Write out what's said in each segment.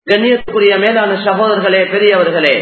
கண்ணியத்துக்குரிய மேலான சகோதரர்களே பெரியவர்களே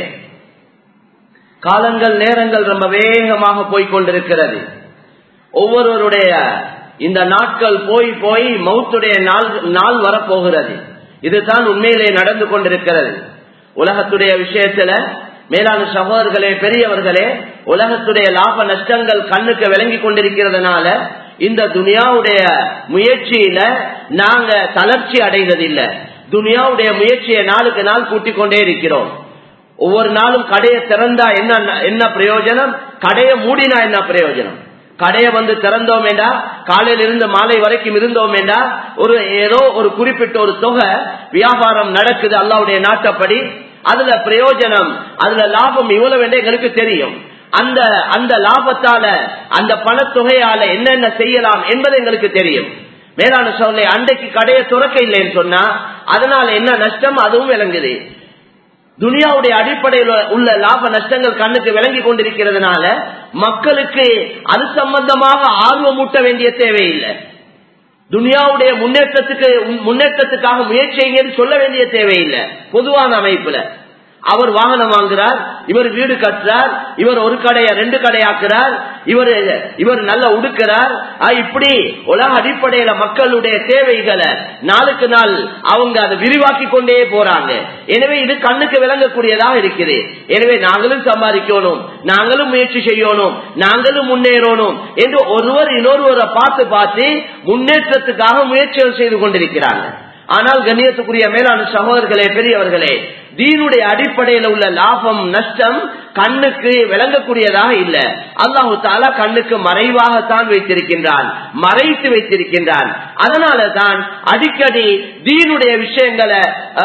காலங்கள் நேரங்கள் ரொம்ப வேகமாக போய்கொண்டிருக்கிறது ஒவ்வொருவருடைய இந்த நாட்கள் போய் போய் மௌத்துடைய நாள் நாள் வரப்போகிறது இதுதான் உண்மையிலே நடந்து கொண்டிருக்கிறது உலகத்துடைய விஷயத்துல மேலான சகோதரர்களே பெரியவர்களே உலகத்துடைய லாப நஷ்டங்கள் கண்ணுக்கு விளங்கி கொண்டிருக்கிறதுனால இந்த துனியாவுடைய முயற்சியில நாங்க தளர்ச்சி அடைவதில்லை துனியாவுடைய முயற்சியை நாளுக்கு நாள் கூட்டிக் கொண்டே இருக்கிறோம் ஒவ்வொரு நாளும் கடையை திறந்தா என்ன என்ன பிரயோஜனம் கடையை மூடினா என்ன பிரயோஜனம் கடையை வந்து திறந்தோம் என்றா காலையில இருந்து மாலை வரைக்கும் இருந்தோம் என்றா ஒரு ஏதோ ஒரு குறிப்பிட்ட ஒரு தொகை வியாபாரம் நடக்குது அல்லாவுடைய நாட்டப்படி அதுல பிரயோஜனம் அதுல லாபம் இவ்வளவு என்று எங்களுக்கு தெரியும் அந்த அந்த லாபத்தால அந்த பணத்தொகையால என்னென்ன செய்யலாம் என்பது எங்களுக்கு தெரியும் மேலான சொல்லை அன்றைக்கு கடையை துறக்க இல்லைன்னு சொன்னா அதனால என்ன நஷ்டம் அதுவும் விளங்குது துனியாவுடைய அடிப்படையில் உள்ள லாப நஷ்டங்கள் கண்ணுக்கு விளங்கி கொண்டிருக்கிறதுனால மக்களுக்கு அது சம்பந்தமாக ஆர்வமூட்ட வேண்டிய தேவையில்லை துனியாவுடைய முன்னேற்றத்துக்கு முன்னேற்றத்துக்காக முயற்சி சொல்ல வேண்டிய தேவையில்லை பொதுவான அமைப்புல அவர் வாகனம் வாங்குறார் இவர் வீடு கட்டுறார் இவர் ஒரு கடையை ரெண்டு கடையாக்குறார் இவர் இவர் நல்ல உடுக்கிறார் இப்படி உலக அடிப்படையில மக்களுடைய தேவைகளை நாளுக்கு நாள் அவங்க அதை விரிவாக்கி கொண்டே போறாங்க எனவே இது கண்ணுக்கு விளங்கக்கூடியதாக இருக்குது எனவே நாங்களும் சம்பாதிக்கணும் நாங்களும் முயற்சி செய்யணும் நாங்களும் முன்னேறணும் என்று ஒருவர் இன்னொருவரை பார்த்து பார்த்து முன்னேற்றத்துக்காக முயற்சிகள் செய்து கொண்டிருக்கிறாங்க ஆனால் கண்ணியத்துக்குரிய மேலான சகோதரர்களே பெரியவர்களே தீனுடைய அடிப்படையில் உள்ள லாபம் நஷ்டம் கண்ணுக்கு விளங்கக்கூடியதாக இல்ல அல்லாஹு தாலா கண்ணுக்கு மறைவாகத்தான் வைத்திருக்கின்றான் மறைத்து வைத்திருக்கின்றான் அதனால தான் அடிக்கடி தீனுடைய விஷயங்களை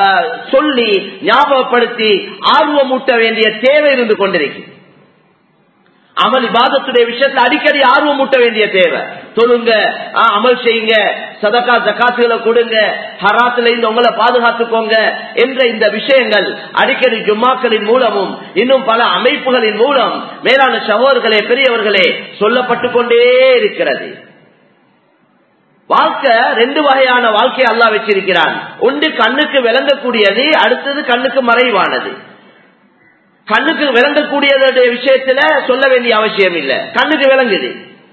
சொல்லி ஞாபகப்படுத்தி ஆர்வமூட்ட வேண்டிய தேவை இருந்து கொண்டிருக்கு அமல் இபாதத்துடைய விஷயத்துல அடிக்கடி ஆர்வம் ஊட்ட வேண்டிய தேவை தொழுங்க அமல் செய்யுங்க சதக்கா ஜக்காத்துகளை கொடுங்க ஹராத்துல இருந்து உங்களை பாதுகாத்துக்கோங்க என்ற இந்த விஷயங்கள் அடிக்கடி ஜும்மாக்களின் மூலமும் இன்னும் பல அமைப்புகளின் மூலம் மேலான சகோதரர்களே பெரியவர்களே சொல்லப்பட்டு கொண்டே இருக்கிறது வாழ்க்கை ரெண்டு வகையான வாழ்க்கையை அல்லா வச்சிருக்கிறான் ஒன்று கண்ணுக்கு விளங்கக்கூடியது அடுத்தது கண்ணுக்கு மறைவானது கண்ணுக்கு விளங்கக்கூடியதுடைய விஷயத்துல சொல்ல வேண்டிய அவசியம் இல்லை கண்ணுக்கு விளங்குது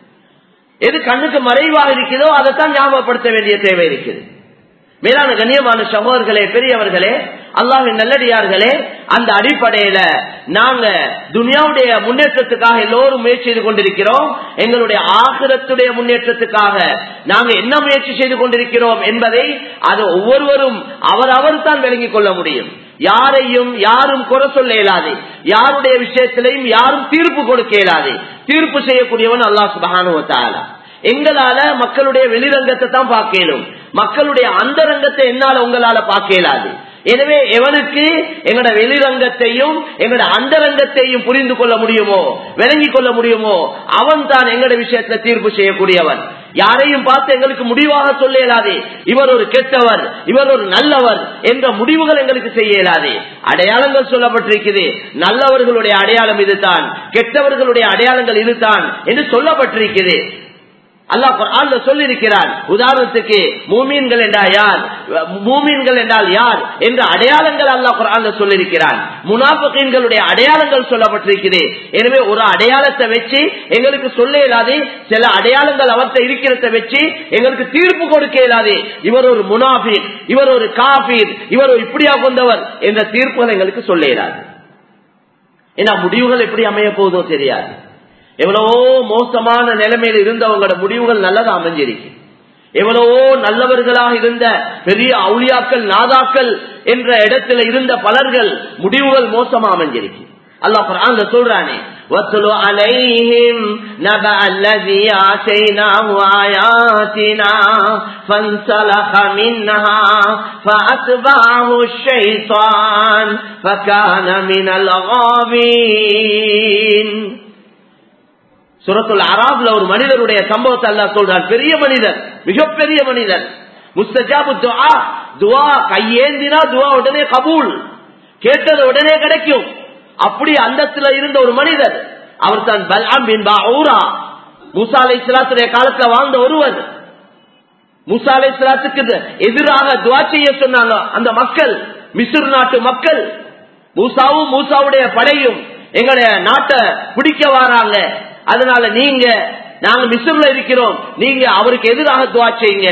எது கண்ணுக்கு மறைவாக இருக்குதோ அதைத்தான் ஞாபகப்படுத்த வேண்டிய தேவை இருக்குது மேலான கண்ணியமான சகோதரர்களே பெரியவர்களே அல்லாஹின் நல்லடியார்களே அந்த அடிப்படையில நாங்க துனியாவுடைய முன்னேற்றத்துக்காக எல்லோரும் முயற்சி செய்து கொண்டிருக்கிறோம் எங்களுடைய ஆகிரத்துடைய முன்னேற்றத்துக்காக நாங்க என்ன முயற்சி செய்து கொண்டிருக்கிறோம் என்பதை அது ஒவ்வொருவரும் அவரவர் தான் விளங்கிக் கொள்ள முடியும் யாரையும் யாரும் குறை சொல்ல இயலாது யாருடைய விஷயத்திலையும் யாரும் தீர்ப்பு கொடுக்க இயலாது தீர்ப்பு செய்யக்கூடியவன் அல்லாஹ் சுபகானுவத்தாலா எங்களால மக்களுடைய வெளிரங்கத்தை தான் பார்க்கலும் மக்களுடைய அந்த ரங்கத்தை என்னால உங்களால பார்க்க இயலாது எனவே எவனுக்கு எங்கட வெளிரங்கத்தையும் எங்கட அந்த ரங்கத்தையும் புரிந்து கொள்ள முடியுமோ விளங்கி கொள்ள முடியுமோ அவன் தான் எங்கட விஷயத்துல தீர்ப்பு செய்யக்கூடியவன் யாரையும் பார்த்து எங்களுக்கு முடிவாக சொல்ல இயலாது இவர் ஒரு கெட்டவர் இவர் ஒரு நல்லவர் என்ற முடிவுகள் எங்களுக்கு செய்ய இயலாது அடையாளங்கள் சொல்லப்பட்டிருக்குது நல்லவர்களுடைய அடையாளம் இதுதான் கெட்டவர்களுடைய அடையாளங்கள் இதுதான் என்று சொல்லப்பட்டிருக்குது அல்லாஹ் குர்ஆன்ல சொல்லி இருக்கிறார் உதாரணத்துக்கு மூமீன்கள் என்றால் யார் மூமீன்கள் என்றால் யார் என்ற அடையாளங்கள் அல்லாஹ் குர்ஆன்ல சொல்லி இருக்கிறார் முனாஃபிகீன்களுடைய அடையாளங்கள் சொல்லப்பட்டிருக்கிறது எனவே ஒரு அடையாளத்தை வச்சு எங்களுக்கு சொல்ல இயலாது சில அடையாளங்கள் அவர்கிட்ட இருக்கிறத வச்சு எங்களுக்கு தீர்ப்பு கொடுக்க இயலாது இவர் ஒரு முனாஃபிக் இவர் ஒரு காபீர் இவர் ஒரு இப்படியா கொண்டவர் என்ற தீர்ப்புகள் எங்களுக்கு சொல்ல இயலாது ஏன்னா முடிவுகள் எப்படி அமைய போதோ தெரியாது எவ்வளவோ மோசமான நிலைமையில் இருந்தவங்களோட முடிவுகள் நல்லதா அமைஞ்சிருக்கு எவ்வளவோ நல்லவர்களாக இருந்த பெரிய அவுளியாக்கள் நாதாக்கள் என்ற இடத்துல இருந்த பலர்கள் முடிவுகள் மோசமா அமைஞ்சிருக்கு அல்லாஹ் குர்ஆன்ல சொல்றானே وَاتْلُ عَلَيْهِمْ نَبَأَ الَّذِي آتَيْنَاهُ آيَاتِنَا فَانْسَلَخَ مِنْهَا فَأَتْبَعَهُ الشَّيْطَانُ فَكَانَ مِنَ الْغَاوِينَ சுரத்துல் அராப்ல ஒரு மனிதருடைய சம்பவத்தை அல்லா சொல்றார் பெரிய மனிதர் மிகப்பெரிய மனிதர் முஸ்தஜாபு துவா துவா கையேந்தினா துவா உடனே கபூல் கேட்டது உடனே கிடைக்கும் அப்படி அந்தத்துல இருந்த ஒரு மனிதர் அவர் தான் பல்ஆம் பின் பாஊரா மூசா அலை இஸ்லாத்துடைய காலத்துல வாழ்ந்த ஒருவர் மூசா அலை இஸ்லாத்துக்கு எதிராக துவா செய்ய சொன்னாங்க அந்த மக்கள் மிஸ்ர் நாட்டு மக்கள் மூசாவும் மூசாவுடைய படையும் எங்களுடைய நாட்டை பிடிக்க வராங்க அதனால நீங்க நாங்க மிஸ்ர்ல இருக்கிறோம் நீங்க அவருக்கு எதிராக துவா செய்யுங்க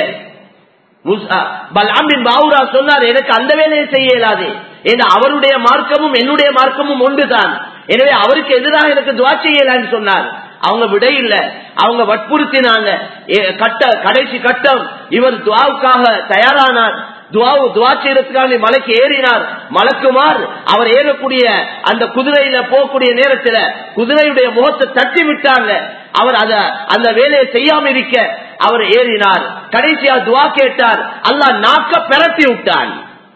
பல்ஆமின் பாவுரா சொன்னார் எனக்கு அந்த வேலையை செய்ய இயலாது ஏன்னா அவருடைய மார்க்கமும் என்னுடைய மார்க்கமும் ஒன்றுதான் எனவே அவருக்கு எதிராக எனக்கு துவா செய்யலான்னு சொன்னார் அவங்க விட இல்ல அவங்க வற்புறுத்தினாங்க கட்ட கடைசி கட்டம் இவர் துவாவுக்காக தயாரானார் துவாவு துவா செய்யறதுக்காக மலைக்கு ஏறினார் மலக்குமார் அவர் ஏறக்கூடிய அந்த குதிரையில போகக்கூடிய நேரத்துல குதிரையுடைய முகத்தை தட்டி விட்டாங்க அவர் அத அந்த வேலையை செய்யாம இருக்க அவர் ஏறினார் கடைசியா துவா கேட்டார் அல்லா நாக்க பெரட்டி விட்டான்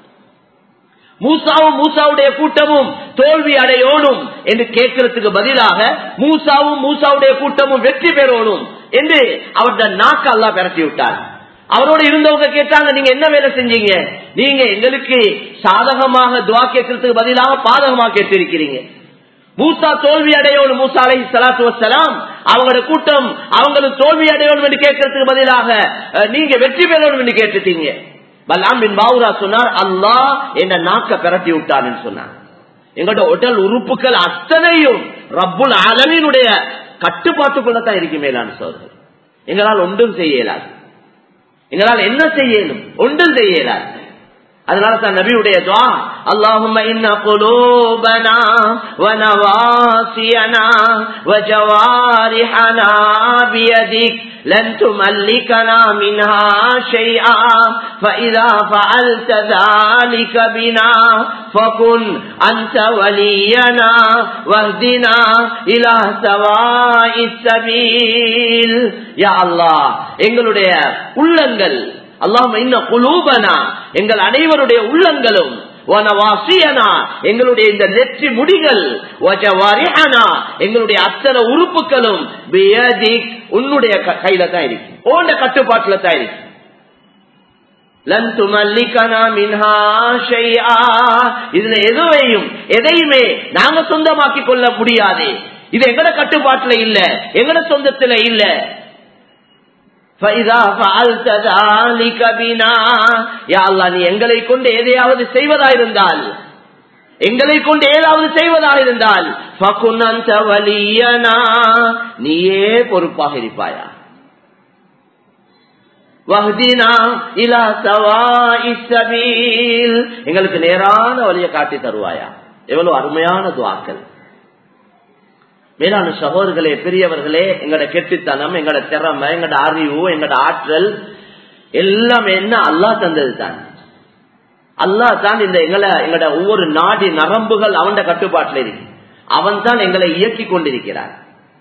மூசாவும் மூசாவுடைய கூட்டமும் தோல்வி அடையோனும் என்று கேட்கறதுக்கு பதிலாக மூசாவும் மூசாவுடைய கூட்டமும் வெற்றி பெறணும் என்று அவருடைய நாக்க அல்லா பெரட்டி விட்டார் அவரோட இருந்தவங்க கேட்டாங்க நீங்க என்ன வேலை செஞ்சீங்க நீங்க எங்களுக்கு சாதகமாக துவா கேட்கறதுக்கு பதிலாக பாதகமாக கேட்டிருக்கிறீங்க மூசா தோல்வி அடையணும் மூசா அலை சலாத்து வசலாம் அவங்களோட கூட்டம் அவங்களுக்கு தோல்வி அடையணும் என்று கேட்கறதுக்கு பதிலாக நீங்க வெற்றி பெறணும் என்று கேட்டுட்டீங்க பல்லாம் பின் பாவுரா சொன்னார் அல்லாஹ் என்ன நாக்க பெரட்டி விட்டான்னு சொன்னார் எங்களோட உடல் உறுப்புகள் அத்தனையும் ரப்புல் அலமினுடைய கட்டுப்பாட்டுக்குள்ளதான் இருக்கு மேலான சோதர் எங்களால் ஒன்றும் செய்ய இயலாது எங்களால் என்ன செய்யணும் ஒன்றும் செய்ய இயலாது அதனால தான் நபியுடைய துவா اللهم إن قلوبنا ونواسينا وجوارحنا بيدك لن تملكنا منها شيئا فإذا فعلت ذلك بنا فكن أنت ولينا واهدنا إلى سواء السبيل يا الله எங்களுடைய உள்ளங்கள் அல்லாம இன்ன குலூபனா எங்கள் அனைவருடைய உள்ளங்களும் எங்களுடைய இந்த நெற்றி முடிகள் எங்களுடைய அத்தனை உறுப்புகளும் உன்னுடைய கையில தான் இருக்கு ஓண்ட கட்டுப்பாட்டுல தான் இருக்கு இதுல எதுவையும் எதையுமே நாங்க சொந்தமாக்கி கொள்ள முடியாது இது எங்கட கட்டுப்பாட்டுல இல்ல எங்கட சொந்தத்துல இல்ல நீ எங்களை கொண்டு எதையாவது செய்வதாயிருந்தால் எங்களை கொண்டு ஏதாவது செய்வதாக இருந்தால் நீயே பொறுப்பாக இருப்பாயா எங்களுக்கு நேரான வழியை காட்டி தருவாயா எவ்வளவு அருமையான துவாக்கள் மேலான சகோதர்களே பெரியவர்களே எங்கட கெட்டித்தனம் எங்கட திறமை எங்கட அறிவு எங்கட ஆற்றல் எல்லாம் என்ன அல்லா தந்தது தான் அல்லா தான் இந்த எங்களை எங்கட ஒவ்வொரு நாடி நரம்புகள் அவன் கட்டுப்பாட்டில் இருக்கு அவன் தான் எங்களை இயக்கி கொண்டிருக்கிறார்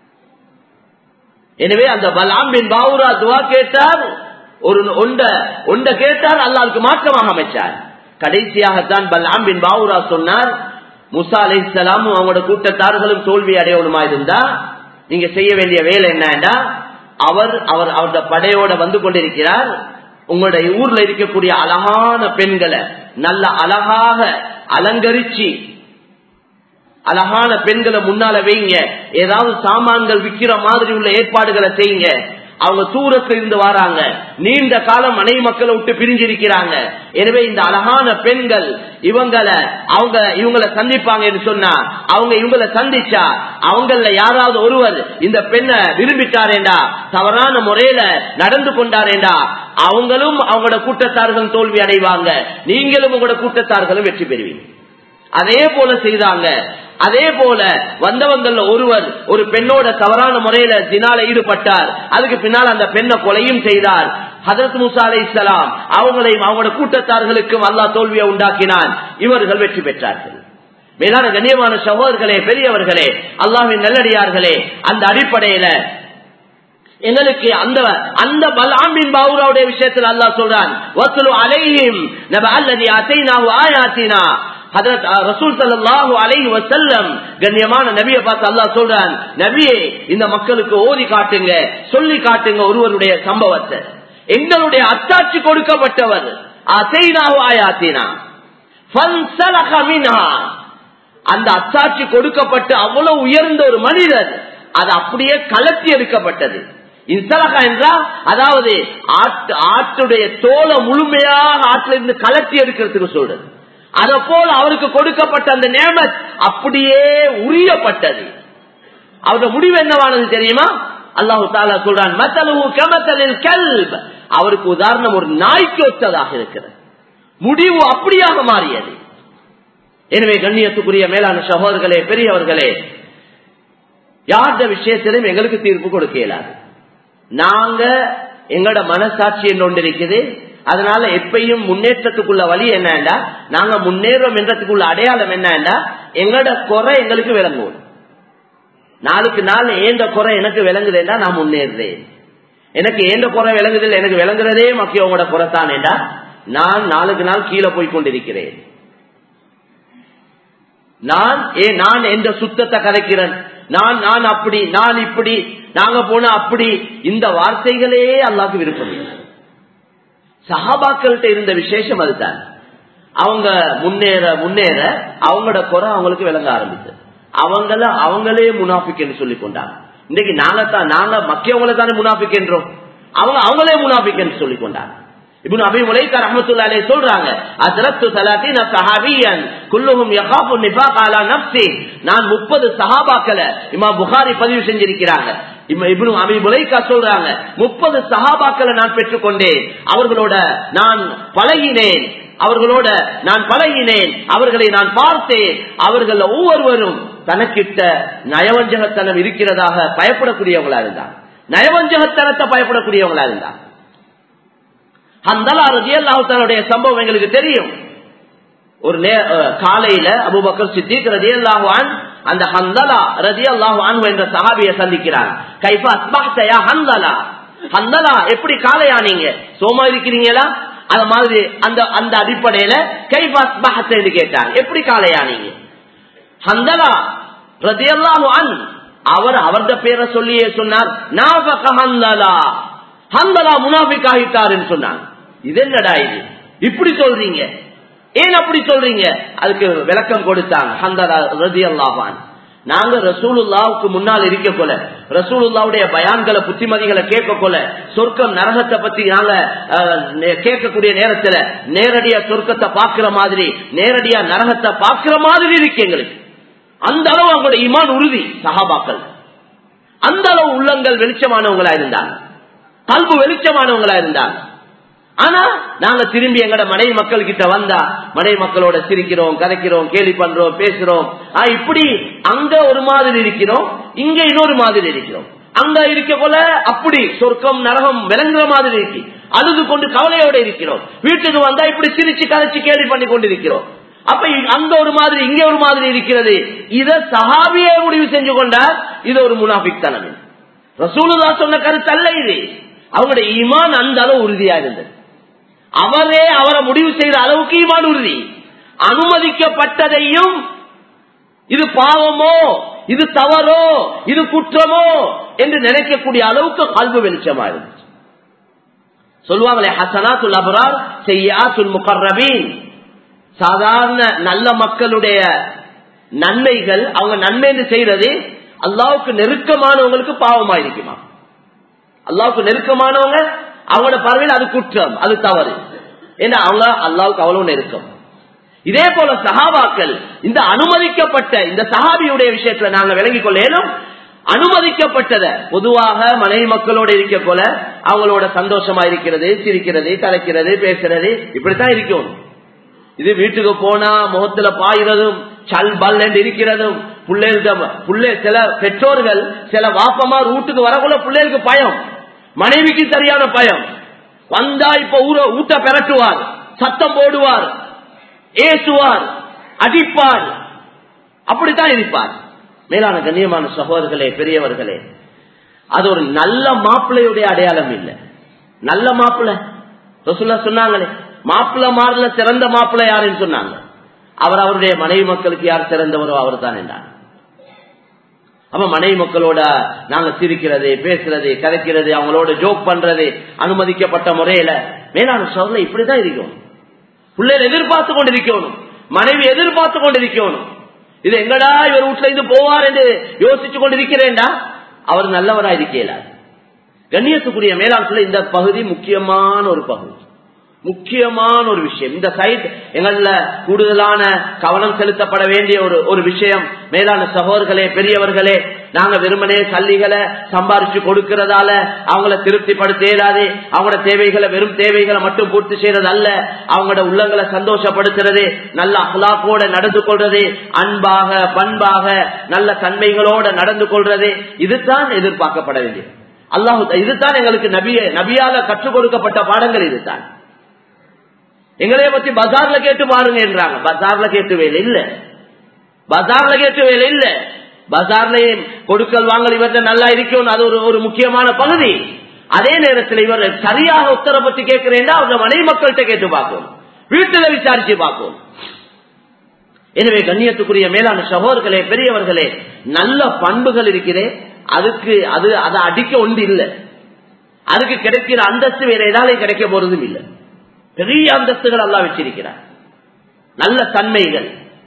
எனவே அந்த பலாம்பின் பாவுரா துவா கேட்டார் ஒரு ஒண்ட ஒண்ட கேட்டார் அல்லாவுக்கு மாற்றமாக அமைச்சார் கடைசியாகத்தான் பலாம்பின் பாவுரா சொன்னார் முசா அலை இஸ்லாமும் அவங்களோட கூட்டத்தார்களும் தோல்வி அடையணுமா இருந்தா நீங்க செய்ய வேண்டிய வேலை என்னன்னா அவர் அவர் அவருடைய படையோட வந்து கொண்டிருக்கிறார் உங்களுடைய ஊர்ல இருக்கக்கூடிய அழகான பெண்களை நல்ல அழகாக அலங்கரிச்சு அழகான பெண்களை முன்னால வைங்க ஏதாவது சாமான்கள் விக்கிற மாதிரி உள்ள ஏற்பாடுகளை செய்யுங்க அவங்க தூரத்துல இருந்து வராங்க நீண்ட காலம் மனை மக்களை விட்டு பிரிஞ்சிருக்கிறாங்க எனவே இந்த அழகான பெண்கள் இவங்களை அவங்க இவங்களை சந்திப்பாங்க என்று சொன்னா அவங்க இவங்களை சந்திச்சா அவங்கள யாராவது ஒருவர் இந்த பெண்ணை விரும்பிட்டாரேண்டா தவறான முறையில நடந்து கொண்டாரேண்டா அவங்களும் அவங்களோட கூட்டத்தார்கள் தோல்வி அடைவாங்க நீங்களும் உங்களோட கூட்டத்தார்களும் வெற்றி பெறுவீங்க அதே போல செய்தாங்க அதே போல வந்தவங்கள்ல ஒருவர் ஒரு பெண்ணோட தவறான முறையில தினால ஈடுபட்டார் அதுக்கு பின்னால் அந்த பெண்ணை கொலையும் செய்தார் ஹதரத் முசா அலை இஸ்லாம் அவங்களையும் அவங்களோட கூட்டத்தார்களுக்கும் அல்லா தோல்வியை உண்டாக்கினான் இவர்கள் வெற்றி பெற்றார்கள் மேலான கண்ணியமான சகோதரர்களே பெரியவர்களே அல்லாவின் நல்லடியார்களே அந்த அடிப்படையில எங்களுக்கு அந்த அந்த பலாமின் பாவுராவுடைய விஷயத்தில் அல்லா சொல்றான் அலைஹிம் நப அல்லதி அசைனாஹு ஆயாத்தினா ரசூல் சல்லாஹூ அலைஹி வசல்லம் கண்ணியமான நபியை பார்த்து அல்லா சொல்றான் நபியே இந்த மக்களுக்கு ஓதி காட்டுங்க சொல்லி காட்டுங்க ஒருவருடைய சம்பவத்தை எங்களுடைய அத்தாட்சி கொடுக்கப்பட்டவர் அசைனாஹு ஆயாத்தினா அந்த அத்தாட்சி கொடுக்கப்பட்டு அவ்வளவு உயர்ந்த ஒரு மனிதர் அது அப்படியே கலத்தி எடுக்கப்பட்டது இன்சலகா என்றா அதாவது ஆட்டு ஆட்டுடைய தோலை முழுமையாக ஆற்றுல இருந்து கலட்டி எடுக்கிறதுக்கு சொல்றது அத போல அவருக்கு கொடுக்கப்பட்ட அந்த நேமத் அப்படியே உரியப்பட்டது அவருடைய முடிவு என்னவானது தெரியுமா அல்லாஹு தாலா சொல்றான் மத்தலவு கமத்தலில் கல்ப் அவருக்கு உதாரணம் ஒரு நாய்க்கு ஒத்ததாக இருக்கிறது முடிவு அப்படியாக மாறியது எனவே கண்ணியத்துக்குரிய மேலான சகோதரர்களே பெரியவர்களே யார்த விஷயத்திலும் எங்களுக்கு தீர்ப்பு கொடுக்க இயலாது நாங்க எங்களோட மனசாட்சி என்று ஒன்று இருக்குது அதனால எப்பயும் முன்னேற்றத்துக்குள்ள வழி என்னண்டா நாங்க முன்னேறோம் என்றதுக்குள்ள அடையாளம் என்னண்டா எங்களோட குறை எங்களுக்கு விளங்குவோம் நாளுக்கு நாள் ஏந்த குறை எனக்கு விளங்குதுண்டா நான் முன்னேறுறேன் எனக்கு ஏந்த குறை விளங்குதில் எனக்கு விளங்குறதே மக்கியவங்களோட குறைத்தானேண்டா நான் நாளுக்கு நாள் கீழே போய் கொண்டிருக்கிறேன் நான் ஏ நான் எந்த சுத்தத்தை கதைக்கிறேன் நான் நான் அப்படி நான் இப்படி நாங்க போன அப்படி இந்த வார்த்தைகளே அல்லாக்கு விருப்பம் இல்லை சஹாபாக்கள்கிட்ட இருந்த விசேஷம் அதுதான் அவங்க முன்னேற முன்னேற அவங்களோட குறை அவங்களுக்கு விளங்க ஆரம்பிச்சு அவங்கள அவங்களே முனாஃபிக் சொல்லி கொண்டாங்க இன்னைக்கு நாங்க தான் நாங்க மக்கியவங்களை தானே முனாஃபிக் என்றோம் அவங்க அவங்களே முனாஃபிக் என்று சொல்லி கொண்டாங்க இப்னு அபி முலைக்கா ரஹ்மத்துல்லாஹி அலைஹி சொல்றாங்க அத்ரத்து 30 சஹாபியன் குல்லுஹும் யகாஃபு நிஃபாக் அலா நஃப்ஸி நான் 30 சஹாபாக்களை இமாம் புகாரி பதிவு செஞ்சிருக்கிறாங்க இப்னு அபி முலைக்கா சொல்றாங்க 30 சஹாபாக்களை நான் பெற்றுக்கொண்டேன் அவர்களோட நான் பழகினேன் அவர்களோட நான் பழகினேன் அவர்களை நான் பார்த்தேன் அவர்கள் ஒவ்வொருவரும் தனக்கிட்ட நயவஞ்சகத்தனம் இருக்கிறதாக பயப்படக்கூடியவங்களா இருந்தாங்க நயவஞ்சகத்தனத்தை பயப்படக்கூடியவங்களா இருந்தாங்க ஹந்தலா ரஜி அல்லாஹாலுடைய சம்பவம் எங்களுக்கு தெரியும் ஒரு காலையில அபுபக்கர் சித்திக் ரஜி அல்லாஹான் அந்த ஹந்தலா ரஜி அல்லாஹான் என்ற சஹாபியை சந்திக்கிறாங்க கைஃபா அஸ்பாஹ்தயா ஹந்தலா ஹந்தலா எப்படி காலையானீங்க சோமா இருக்கிறீங்களா அது மாதிரி அந்த அந்த அடிப்படையில கைஃபா அஸ்பாஹத்தை கேட்டாங்க எப்படி காலையானீங்க ஹந்தலா ரஜி அல்லாஹான் அவர் அவரது பேரை சொல்லியே சொன்னார் நாபக ஹந்தலா ஹந்தலா முனாபிக் ஆகிட்டாருன்னு சொன்னாங்க இது என்னடா இது இப்படி சொல்றீங்க ஏன் அப்படி சொல்றீங்க அதுக்கு விளக்கம் கொடுத்தாங்க ஹந்தலா ரதி அல்லாஹான் நாங்க ரசூலுல்லாவுக்கு முன்னால் இருக்க போல ரசூலுல்லாவுடைய பயான்களை புத்திமதிகளை கேட்க போல சொர்க்கம் நரகத்தை பத்தி நாங்க கேட்கக்கூடிய நேரத்துல நேரடியா சொர்க்கத்தை பாக்குற மாதிரி நேரடியா நரகத்தை பாக்குற மாதிரி இருக்கு எங்களுக்கு அந்த அளவு அவங்களோட இமான் உறுதி சகாபாக்கள் அந்த அளவு உள்ளங்கள் வெளிச்சமானவங்களா இருந்தாங்க கல்பு வெளிச்சமானவங்களா இருந்தாங்க ஆனா நாங்க திரும்பி எங்கட மனைவி மக்கள் கிட்ட வந்தா மனைவி மக்களோட சிரிக்கிறோம் கதைக்கிறோம் கேலி பண்றோம் பேசுறோம் இப்படி அங்க ஒரு மாதிரி இருக்கிறோம் இங்க இன்னொரு மாதிரி இருக்கிறோம் அங்க இருக்க போல அப்படி சொர்க்கம் நரகம் விளங்குற மாதிரி இருக்கு அழுது கொண்டு கவலையோட இருக்கிறோம் வீட்டுக்கு வந்தா இப்படி சிரிச்சு கதைச்சு கேள்வி பண்ணி கொண்டிருக்கிறோம் அப்ப அங்க ஒரு மாதிரி இங்க ஒரு மாதிரி இருக்கிறது இத சஹாபியே முடிவு செஞ்சு கொண்டார் இது ஒரு முனாபிக் தனம் ரசூலுதா சொன்ன கருத்து அல்ல இது அவங்களுடைய ஈமான் அந்த அளவு உறுதியா இருந்தது அவரே அவரை முடிவு செய்த அளவுக்கு ஈமான் உறுதி அனுமதிக்கப்பட்டதையும் இது பாவமோ இது தவறோ இது குற்றமோ என்று நினைக்கக்கூடிய அளவுக்கு கல்வி வெளிச்சமா இருந்துச்சு சொல்லுவாங்களே ஹசனாத்துல் அபரார் செய்யாத்துல் முகர்ரபீன் சாதாரண நல்ல மக்களுடைய நன்மைகள் அவங்க நன்மைன்னு செய்யறது அல்லாவுக்கு நெருக்கமானவங்களுக்கு பாவமா இருக்குமா அல்லாவுக்கு நெருக்கமானவங்க அவங்களோட பார்வையில் அது குற்றம் அது தவறு ஏன்னா அவங்க அல்லாவுக்கு அவ்வளவு நெருக்கம் இதே போல சஹாபாக்கள் இந்த அனுமதிக்கப்பட்ட இந்த சஹாபியுடைய விஷயத்துல நாங்க விளங்கிக் கொள்ளேனும் அனுமதிக்கப்பட்டத பொதுவாக மனைவி மக்களோட இருக்க போல அவங்களோட சந்தோஷமா இருக்கிறது சிரிக்கிறது கலைக்கிறது பேசுறது இப்படித்தான் இருக்கும் இது வீட்டுக்கு போனா முகத்துல பாயிறதும் சல் பல் என்று இருக்கிறதும் பிள்ளைகள் பிள்ளை சில பெற்றோர்கள் சில வாப்பமார் வீட்டுக்கு வரக்குள்ள பிள்ளைகளுக்கு பயம் மனைவிக்கு சரியான பயம் வந்தா இப்ப ஊர ஊட்ட பெரட்டுவார் சத்தம் போடுவார் ஏசுவார் அடிப்பார் அப்படித்தான் இருப்பார் மேலான கண்ணியமான சகோதரர்களே பெரியவர்களே அது ஒரு நல்ல மாப்பிள்ளையுடைய அடையாளம் இல்லை நல்ல மாப்பிள்ளை ரசுல்லா சொன்னாங்களே மாப்பிள்ள மாறல சிறந்த மாப்பிள்ளை யாருன்னு சொன்னாங்க அவர் அவருடைய மனைவி மக்களுக்கு யார் சிறந்தவரோ அவர் தான் என்றார் அப்ப மனைவி மக்களோட நாங்க சிரிக்கிறது பேசுறது கதைக்கிறது அவங்களோட ஜோக் பண்றது அனுமதிக்கப்பட்ட முறையில மேலான சொல்ல இப்படிதான் இருக்கும் பிள்ளைகள் எதிர்பார்த்து கொண்டிருக்கணும் மனைவி எதிர்பார்த்து கொண்டிருக்கணும் இது எங்கடா இவர் வீட்டுல இருந்து போவார் என்று யோசிச்சு கொண்டிருக்கிறேன்டா அவர் நல்லவரா இருக்கலார் கண்ணியத்துக்குரிய மேலாண்மையில இந்த பகுதி முக்கியமான ஒரு பகுதி முக்கியமான ஒரு விஷயம் இந்த சைட் எங்கள கூடுதலான கவனம் செலுத்தப்பட வேண்டிய ஒரு ஒரு விஷயம் மேலான சகோதர்களே பெரியவர்களே நாங்க வெறுமனே கல்லிகளை சம்பாரிச்சு கொடுக்கறதால அவங்கள திருப்திப்படுத்த இயலாது அவங்களோட தேவைகளை வெறும் தேவைகளை மட்டும் பூர்த்தி செய்யறது அல்ல அவங்களோட உள்ளங்களை சந்தோஷப்படுத்துறது நல்ல அகலாக்கோட நடந்து கொள்றது அன்பாக பண்பாக நல்ல தன்மைகளோட நடந்து கொள்றது இதுதான் எதிர்பார்க்கப்பட வேண்டியது அல்லாஹு இதுதான் எங்களுக்கு நபிய நபியால கற்றுக் கொடுக்கப்பட்ட பாடங்கள் இதுதான் எங்களைய பத்தி பஜார்ல கேட்டு பாருங்க என்றாங்க பஜார்ல கேட்டு வேலை இல்ல பஜார்ல கேட்டு வேலை இல்ல பஜார்லயும் கொடுக்கல் வாங்கல் இவர்கிட்ட நல்லா இருக்கும் அது ஒரு ஒரு முக்கியமான பகுதி அதே நேரத்தில் இவர் சரியாக உத்தர பத்தி கேட்கிறேன்னா அவங்க மனைவி மக்கள்கிட்ட கேட்டு பார்க்கும் வீட்டுல விசாரிச்சு பார்க்கும் எனவே கண்ணியத்துக்குரிய மேலான சகோதர்களே பெரியவர்களே நல்ல பண்புகள் இருக்கிறே அதுக்கு அது அதை அடிக்க ஒன்று இல்லை அதுக்கு கிடைக்கிற அந்தஸ்து வேற ஏதாவது கிடைக்க போறதும் இல்லை பெரிய அந்தஸ்துகள் எல்லாம் வச்சிருக்கிறார் நல்ல தன்மைகள்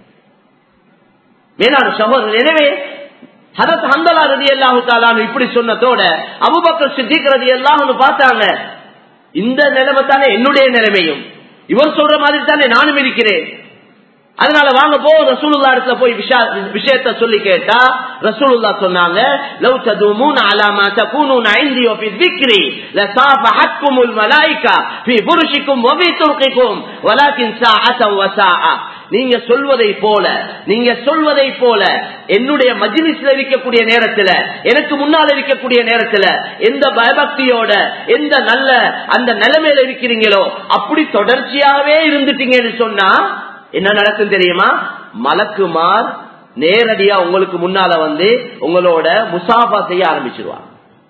மேலான சகோதரர் எனவே ஹதத் ஹந்தலா ரதி அல்லாஹு இப்படி சொன்னதோட அபுபக்கர் சித்திக்கிறது எல்லாம் பார்த்தாங்க இந்த நிலைமை தானே என்னுடைய நிலைமையும் இவர் சொல்ற மாதிரி தானே நானும் இருக்கிறேன் அதனால வாங்க போ ரசூலுல்லா இடத்துல போய் விஷயத்த சொல்லி கேட்டா ரசூலுல்லா சொன்னாங்க லவ் ததுமூன அலாமா தகூனூன ஐந்தி வஃபி ذிக்ரி லசாஃபஹத்குமுல் மலாயிகா ஃபீ புருஷிக்கும் வஃபி துர்கிக்கும் வலாக்கின் சாஅத்தன் வசாஅ நீங்க சொல்வதை போல நீங்க சொல்வதை போல என்னுடைய மஜிலிஸ்ல இருக்கக்கூடிய நேரத்துல எனக்கு முன்னால் இருக்கக்கூடிய நேரத்துல எந்த பயபக்தியோட எந்த நல்ல அந்த நிலைமையில இருக்கிறீங்களோ அப்படி தொடர்ச்சியாவே இருந்துட்டீங்கன்னு சொன்னா என்ன நடக்கும் தெரியுமா மலக்குமார் நேரடியா உங்களுக்கு முன்னால வந்து உங்களோட முசாஃபா செய்ய ஆரம்பிச்சிருவாங்க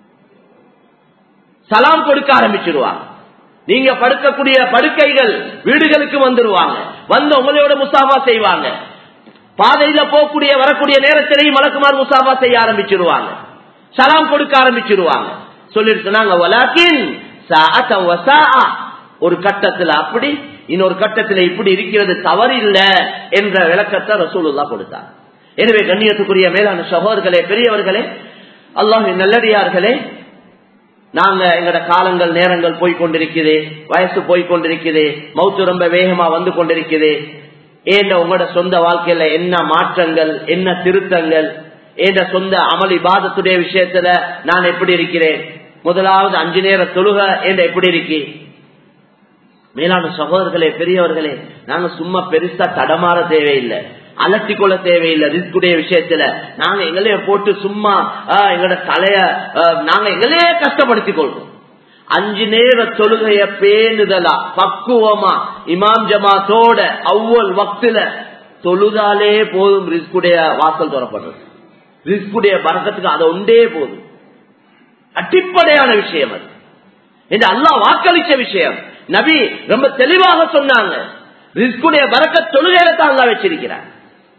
சலாம் கொடுக்க ஆரம்பிச்சிருவாங்க நீங்க படுக்கக்கூடிய படுக்கைகள் வீடுகளுக்கு வந்துருவாங்க வந்து உங்களோட முசாஃபா செய்வாங்க பாதையில போகக்கூடிய வரக்கூடிய நேரத்திலேயும் மலக்குமார் முசாஃபா செய்ய ஆரம்பிச்சிருவாங்க சலாம் கொடுக்க ஆரம்பிச்சிருவாங்க சொல்லிட்டு சொன்னாங்க ஒரு கட்டத்துல அப்படி இன்னொரு கட்டத்துல இப்படி இருக்கிறது தவறு இல்ல என்ற விளக்கத்தை ரசூலுல்லா கொடுத்தார் எனவே கண்ணியத்துக்குரிய மேலான சகோதரர்களே பெரியவர்களே அல்லாஹ் நல்லடியார்களே நாங்க எங்கட காலங்கள் நேரங்கள் போய்கொண்டிருக்குது வயசு போய்கொண்டிருக்குது மௌத்து ரொம்ப வேகமா வந்து கொண்டிருக்குது ஏண்ட உங்களோட சொந்த வாழ்க்கையில என்ன மாற்றங்கள் என்ன திருத்தங்கள் ஏண்ட சொந்த அமளி பாதத்துடைய விஷயத்துல நான் எப்படி இருக்கிறேன் முதலாவது அஞ்சு நேர தொழுக என்ற எப்படி இருக்கு மேலான சகோதரர்களே பெரியவர்களே நாங்க சும்மா பெருசா தடமாற தேவையில்லை அலட்டி கொள்ள தேவையில்லை ரிஸ்குடைய விஷயத்துல நாங்க எங்களைய போட்டு சும்மா எங்களோட தலைய நாங்க எங்களையே கஷ்டப்படுத்திக் கொள்றோம் அஞ்சு நேர தொழுகைய பேணுதலா பக்குவமா இமாம் ஜமாத்தோட அவ்வளவு வக்துல தொழுதாலே போதும் ரிஸ்குடைய வாசல் தொடப்படுறது ரிஸ்குடைய பறக்கத்துக்கு அதை ஒன்றே போதும் அடிப்படையான விஷயம் அது என்று அல்லா வாக்களிச்ச விஷயம் நபி ரொம்ப தெளிவாக சொன்னாங்க ரிஸ்குடைய பறக்க தொழுகையில தான் அல்லா வச்சிருக்கிறார்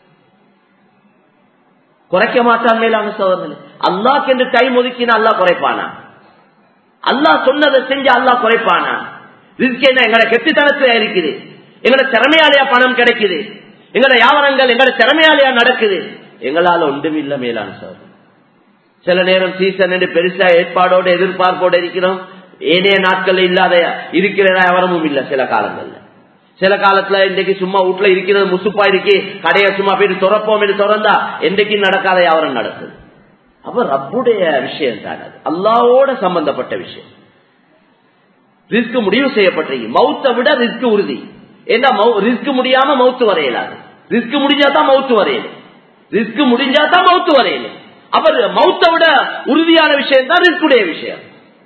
குறைக்க மாட்டான் மேலான சோதனை அல்லாக்கு என்று டைம் ஒதுக்கினா அல்லா குறைப்பானா அல்லா சொன்னதை செஞ்சு அல்லா குறைப்பானா ரிஸ்க் என்ன எங்களோட கெட்டித்தனத்துல இருக்குது எங்களோட திறமையாலையா பணம் கிடைக்குது எங்களோட வியாபாரங்கள் எங்களோட திறமையாலையா நடக்குது எங்களால ஒன்றும் இல்ல மேலான சோதனை சில நேரம் சீசன் என்று பெருசா ஏற்பாடோட எதிர்பார்ப்போட இருக்கிறோம் ஏனைய நாட்கள் இல்லாத இருக்கிற வியாபாரமும் இல்ல சில காலங்கள்ல சில காலத்துல இன்றைக்கு சும்மா வீட்டுல இருக்கிறது முசுப்பா இருக்கு கடையை சும்மா போயிட்டு துறப்போம் என்று திறந்தா என்றைக்கு நடக்காத வியாபாரம் நடக்குது அப்ப ரப்புடைய விஷயம் தான் அது அல்லாவோட சம்பந்தப்பட்ட விஷயம் ரிஸ்க் முடிவு செய்யப்பட்டிருக்கு மவுத்தை விட ரிஸ்க் உறுதி ஏன்னா ரிஸ்க் முடியாம மவுத்து வரையலாது ரிஸ்க் முடிஞ்சாதான் மவுத்து வரையல ரிஸ்க் முடிஞ்சாதான் மவுத்து வரையல அப்ப மவுத்தை விட உறுதியான விஷயம் தான் ரிஸ்குடைய விஷயம்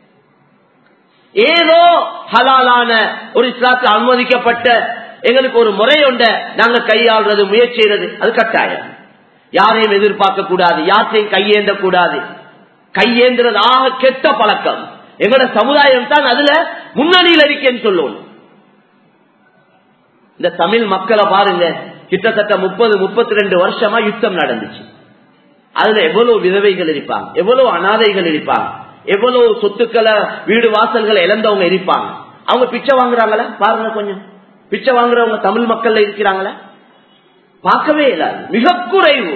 ஏதோ ஹலாலான ஒரு இஸ்லாத்தில் அனுமதிக்கப்பட்ட எங்களுக்கு ஒரு முறை உண்ட நாங்க கையாள்றது முயற்சி செய்யறது அது கட்டாயம் யாரையும் எதிர்பார்க்க கூடாது யாற்றையும் கையேந்த கூடாது கையேந்துறது ஆக கெட்ட பழக்கம் எங்களோட சமுதாயம் தான் அதுல முன்னணியில் இருக்கேன்னு சொல்லணும் இந்த தமிழ் மக்களை பாருங்க கிட்டத்தட்ட முப்பது முப்பத்தி ரெண்டு வருஷமா யுத்தம் நடந்துச்சு அதுல எவ்வளவு விதவைகள் இருப்பாங்க எவ்வளவு அனாதைகள் இருப்பாங்க எவ்வளவு சொத்துக்களை வீடு வாசல்களை இழந்தவங்க இருப்பாங்க அவங்க பிச்சை வாங்குறாங்களா பாருங்க கொஞ்சம் பிச்சை வாங்குறவங்க தமிழ் மக்கள்ல இருக்கிறாங்களா பார்க்கவே இல்லாது மிக குறைவு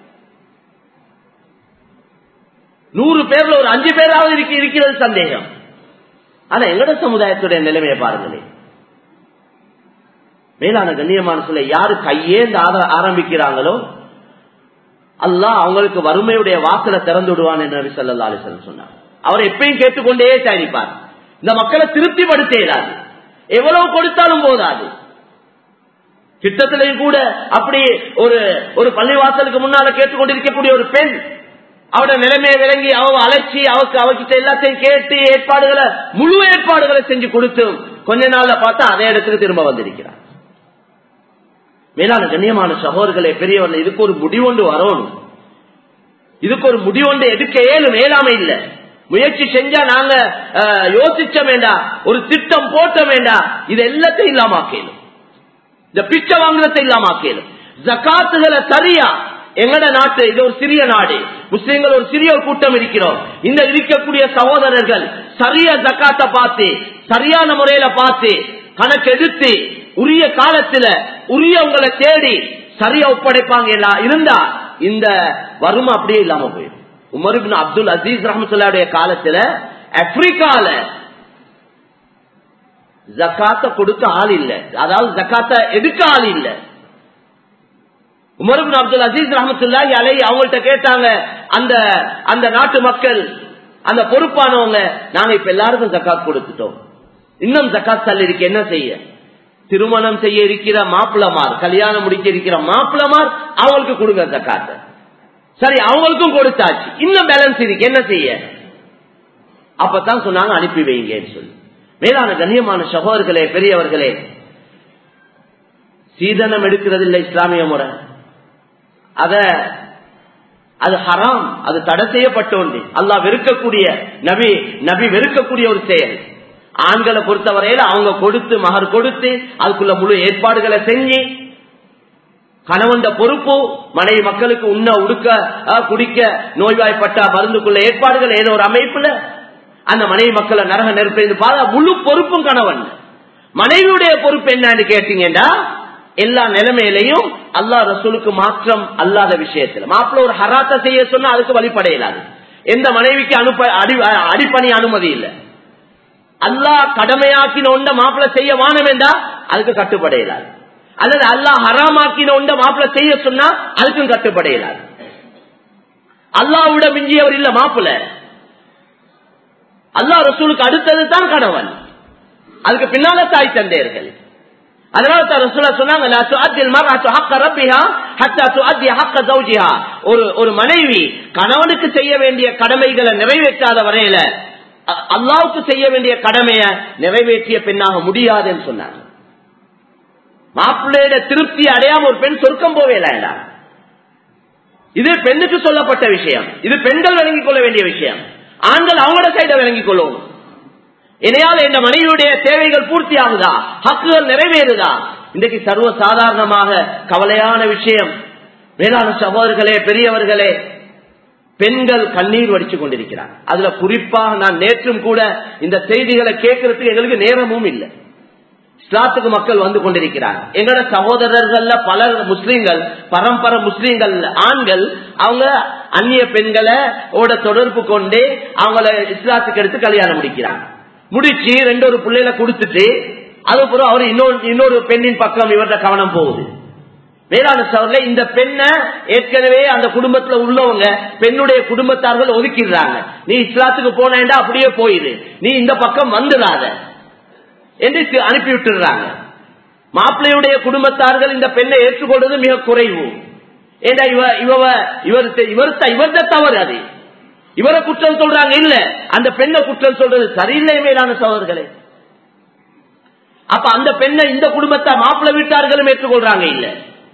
நூறு பேர்ல ஒரு அஞ்சு பேராவது இருக்கிறது சந்தேகம் ஆனா எங்கட சமுதாயத்துடைய நிலைமையை பாருங்களேன் மேலான கண்ணியமான சொல்ல யாரு கையேந்து ஆரம்பிக்கிறாங்களோ அல்லாஹ் அவங்களுக்கு வறுமையுடைய வாசலை திறந்து விடுவான் என்று நபி ஸல்லல்லாஹு அலைஹி வஸல்லம் சொன்னார் அவர் எப்பயும் கேட்டுக்கொண்டே தயாரிப்பார் இந்த மக்களை திருப்திப்படுத்த இயலாது எவ்வளவு கொடுத்தாலும் போதாது திட்டத்திலையும் கூட அப்படி ஒரு ஒரு பள்ளிவாசலுக்கு முன்னால கேட்டுக்கொண்டிருக்கக்கூடிய ஒரு பெண் அவட நிலைமையை விளங்கி அவ அலட்சி அவக்கு அவகிட்ட எல்லாத்தையும் கேட்டு ஏற்பாடுகளை முழு ஏற்பாடுகளை செஞ்சு கொடுத்து கொஞ்ச நாள்ல பார்த்தா அதே இடத்துக்கு திரும்ப வந்திருக்கிறார் மேலான கண்ணியமான சகோதரர்களே பெரியவர்கள் இதுக்கு ஒரு முடிவொண்டு வரணும் இதுக்கு ஒரு முடிவொண்டு எடுக்க ஏழும் மேலாமை இல்ல முயற்சி செஞ்சா நாங்க அஹ், யோசிச்ச வேண்டாம் ஒரு திட்டம் போட்ட வேண்டாம் இது எல்லாத்தையும் இல்லாம ஆக்கணும் இந்த பிச்சை வாங்குறதை இல்லாம ஆக்கணும் ஜக்காத்துகளை சரியா எங்கட நாட்டு இது ஒரு சிறிய நாடு முஸ்லிம்கள் ஒரு சிறிய ஒரு கூட்டம் இருக்கிறோம் இந்த இருக்கக்கூடிய சகோதரர்கள் சரியா ஜக்காத்தை பார்த்து சரியான முறையில பார்த்து கணக்கு எடுத்து உரிய காலத்துல உரியவங்களை தேடி சரியா ஒப்படைப்பாங்க எல்லாம் இருந்தா இந்த வறுமை அப்படியே இல்லாம போயிடும் உமர் இப்னு அப்துல் அசீஸ் ரஹமத்துல்லாவுடைய காலத்துல ஆப்பிரிக்கால ஜக்காத்த கொடுக்க ஆள் இல்ல அதாவது ஜக்காத்த எடுக்க ஆள் இல்ல உமர் அப்துல் அசீஸ் ரஹமத்துல்லா அலை அவங்கள்ட்ட கேட்டாங்க அந்த அந்த நாட்டு மக்கள் அந்த பொறுப்பானவங்க நாங்க இப்ப எல்லாருக்கும் ஜக்காத் கொடுத்துட்டோம் இன்னும் ஜக்காத் தள்ளி இருக்கு என்ன செய்ய திருமணம் செய்ய இருக்கிற மாப்பிளமார் கல்யாணம் முடிக்க இருக்கிற மாப்பிளமார் அவங்களுக்கு கொடுங்க ஜக்காத்த சரி அவங்களுக்கும் கொடுத்தாச்சு இன்னும் பேலன்ஸ் இருக்கு என்ன செய்ய அப்பதான் சொன்னாங்க அனுப்பி வைங்கன்னு சொல்லி மேலான கண்ணியமான சகோதரர்களே பெரியவர்களே சீதனம் எடுக்கிறது இல்லை இஸ்லாமிய முறை அத அது ஹராம் அது தடை செய்யப்பட்ட ஒன்று அல்லாஹ் வெறுக்கக்கூடிய நபி நபி வெறுக்கக்கூடிய ஒரு செயல் ஆண்களை பொறுத்தவரையில அவங்க கொடுத்து மகர் கொடுத்து அதுக்குள்ள முழு ஏற்பாடுகளை செஞ்சு கணவன் பொறுப்பு மனைவி மக்களுக்கு உண்ண உடுக்க அஹ், குடிக்க நோய்வாய்ப்பட்ட மருந்துக்குள்ள ஏற்பாடுகள் ஏதோ ஒரு அமைப்புல அந்த மனைவி மக்களை நரக நெருப்பை பாதா முழு பொறுப்பும் கணவன் மனைவியுடைய பொறுப்பு என்னன்னு கேட்டீங்கன்னா எல்லா நிலைமையிலையும் அல்லாஹ் ரசூலுக்கு மாற்றம் அல்லாத விஷயத்துல மாப்பிள்ள ஒரு ஹராத்த செய்ய சொன்னா அதுக்கு வழிபடையலாது எந்த மனைவிக்கு அனுப்ப அடி அடிப்பணி அனுமதி இல்லை அல்லாஹ் கடமையாக்கின ஒண்ட மாப்பிள்ள செய்ய வானம் என்றா அதுக்கு கட்டுப்படையலாது அல்லது அல்லாஹ் ஹராமாக்கின ஒண்ட மாப்பிள்ள செய்ய சொன்னா அதுக்கும் கட்டுப்படையலாது அல்லாஹ்விட மிஞ்சியவர் இல்ல மாப்பிள்ள அல்லாஹ் ரசூலுக்கு அடுத்தது தான் கணவன் அதுக்கு பின்னால தாய் தந்தையர்கள் அதனால தான் ரசூலா சொன்னாங்க "லா துஅத்தில் மர்அத்து ஹக்க ரப்பிஹா ஹத்தா துஅத்தி ஹக்க ஜௌஜிஹா." ஒரு ஒரு மனைவி கணவனுக்கு செய்ய வேண்டிய கடமைகளை நிறைவேற்றாத வரையில அ- அல்லாஹ்வுக்கு செய்ய வேண்டிய கடமையை நிறைவேற்றிய பெண்ணாக முடியாதுன்னு சொன்னாங்க மாப்பிள்ளையோட திருப்தி அடையாம ஒரு பெண் சொர்க்கம் போவேல இது பெண்ணுக்கு சொல்லப்பட்ட விஷயம் இது பெண்கள் விளங்கிக் கொள்ள வேண்டிய விஷயம் ஆண்கள் அவங்களோட சைட விளங்கிக் கொள்ளும் இணையால் இந்த மனைவியுடைய தேவைகள் பூர்த்தி ஆகுதா ஹக்குகள் நிறைவேறுதா இன்றைக்கு சர்வ சாதாரணமாக கவலையான விஷயம் வேளாண் சகோதரர்களே பெரியவர்களே பெண்கள் கண்ணீர் வடிச்சு கொண்டிருக்கிறார் அதுல குறிப்பாக நான் நேற்றும் கூட இந்த செய்திகளை கேட்கறதுக்கு எங்களுக்கு நேரமும் இல்லை இஸ்லாத்துக்கு மக்கள் வந்து கொண்டிருக்கிறாங்க எங்களோட சகோதரர்கள்ல பலர் முஸ்லீம்கள் பரம்பரை முஸ்லீம்கள் ஆண்கள் அவங்க அந்நிய பெண்களை ஓட தொடர்பு கொண்டு அவங்கள இஸ்லாத்துக்கு எடுத்து கல்யாணம் முடிக்கிறாங்க முடிச்சு ரெண்டு ஒரு பிள்ளைகளை கொடுத்துட்டு அதுக்கப்புறம் அவர் இன்னொரு இன்னொரு பெண்ணின் பக்கம் இவர்த கவனம் போகுது வேளாண் சவர்ல இந்த பெண்ணை ஏற்கனவே அந்த குடும்பத்துல உள்ளவங்க பெண்ணுடைய குடும்பத்தார்கள் ஒதுக்கிடுறாங்க நீ இஸ்லாத்துக்கு போனேன்டா அப்படியே போயிரு நீ இந்த பக்கம் வந்துடாத என்று தி- அனுப்பி விட்டுறாங்க மாப்பிள்ளையுடைய குடும்பத்தார்கள் இந்த பெண்ணை ஏற்றுக்கொள்வது மிக குறைவு ஏண்டா இவ இவ இவர் இவர் இவர்த தவறு அது இவரை குற்றம் சொல்றாங்க இல்ல அந்த பெண்ணை குற்றம் சொல்றது சரியில்லை மேலான சோதர்களே அப்ப அந்த பெண்ணை இந்த குடும்பத்தை மாப்பிள்ளை வீட்டார்களும் ஏற்றுக்கொள்றாங்க இல்ல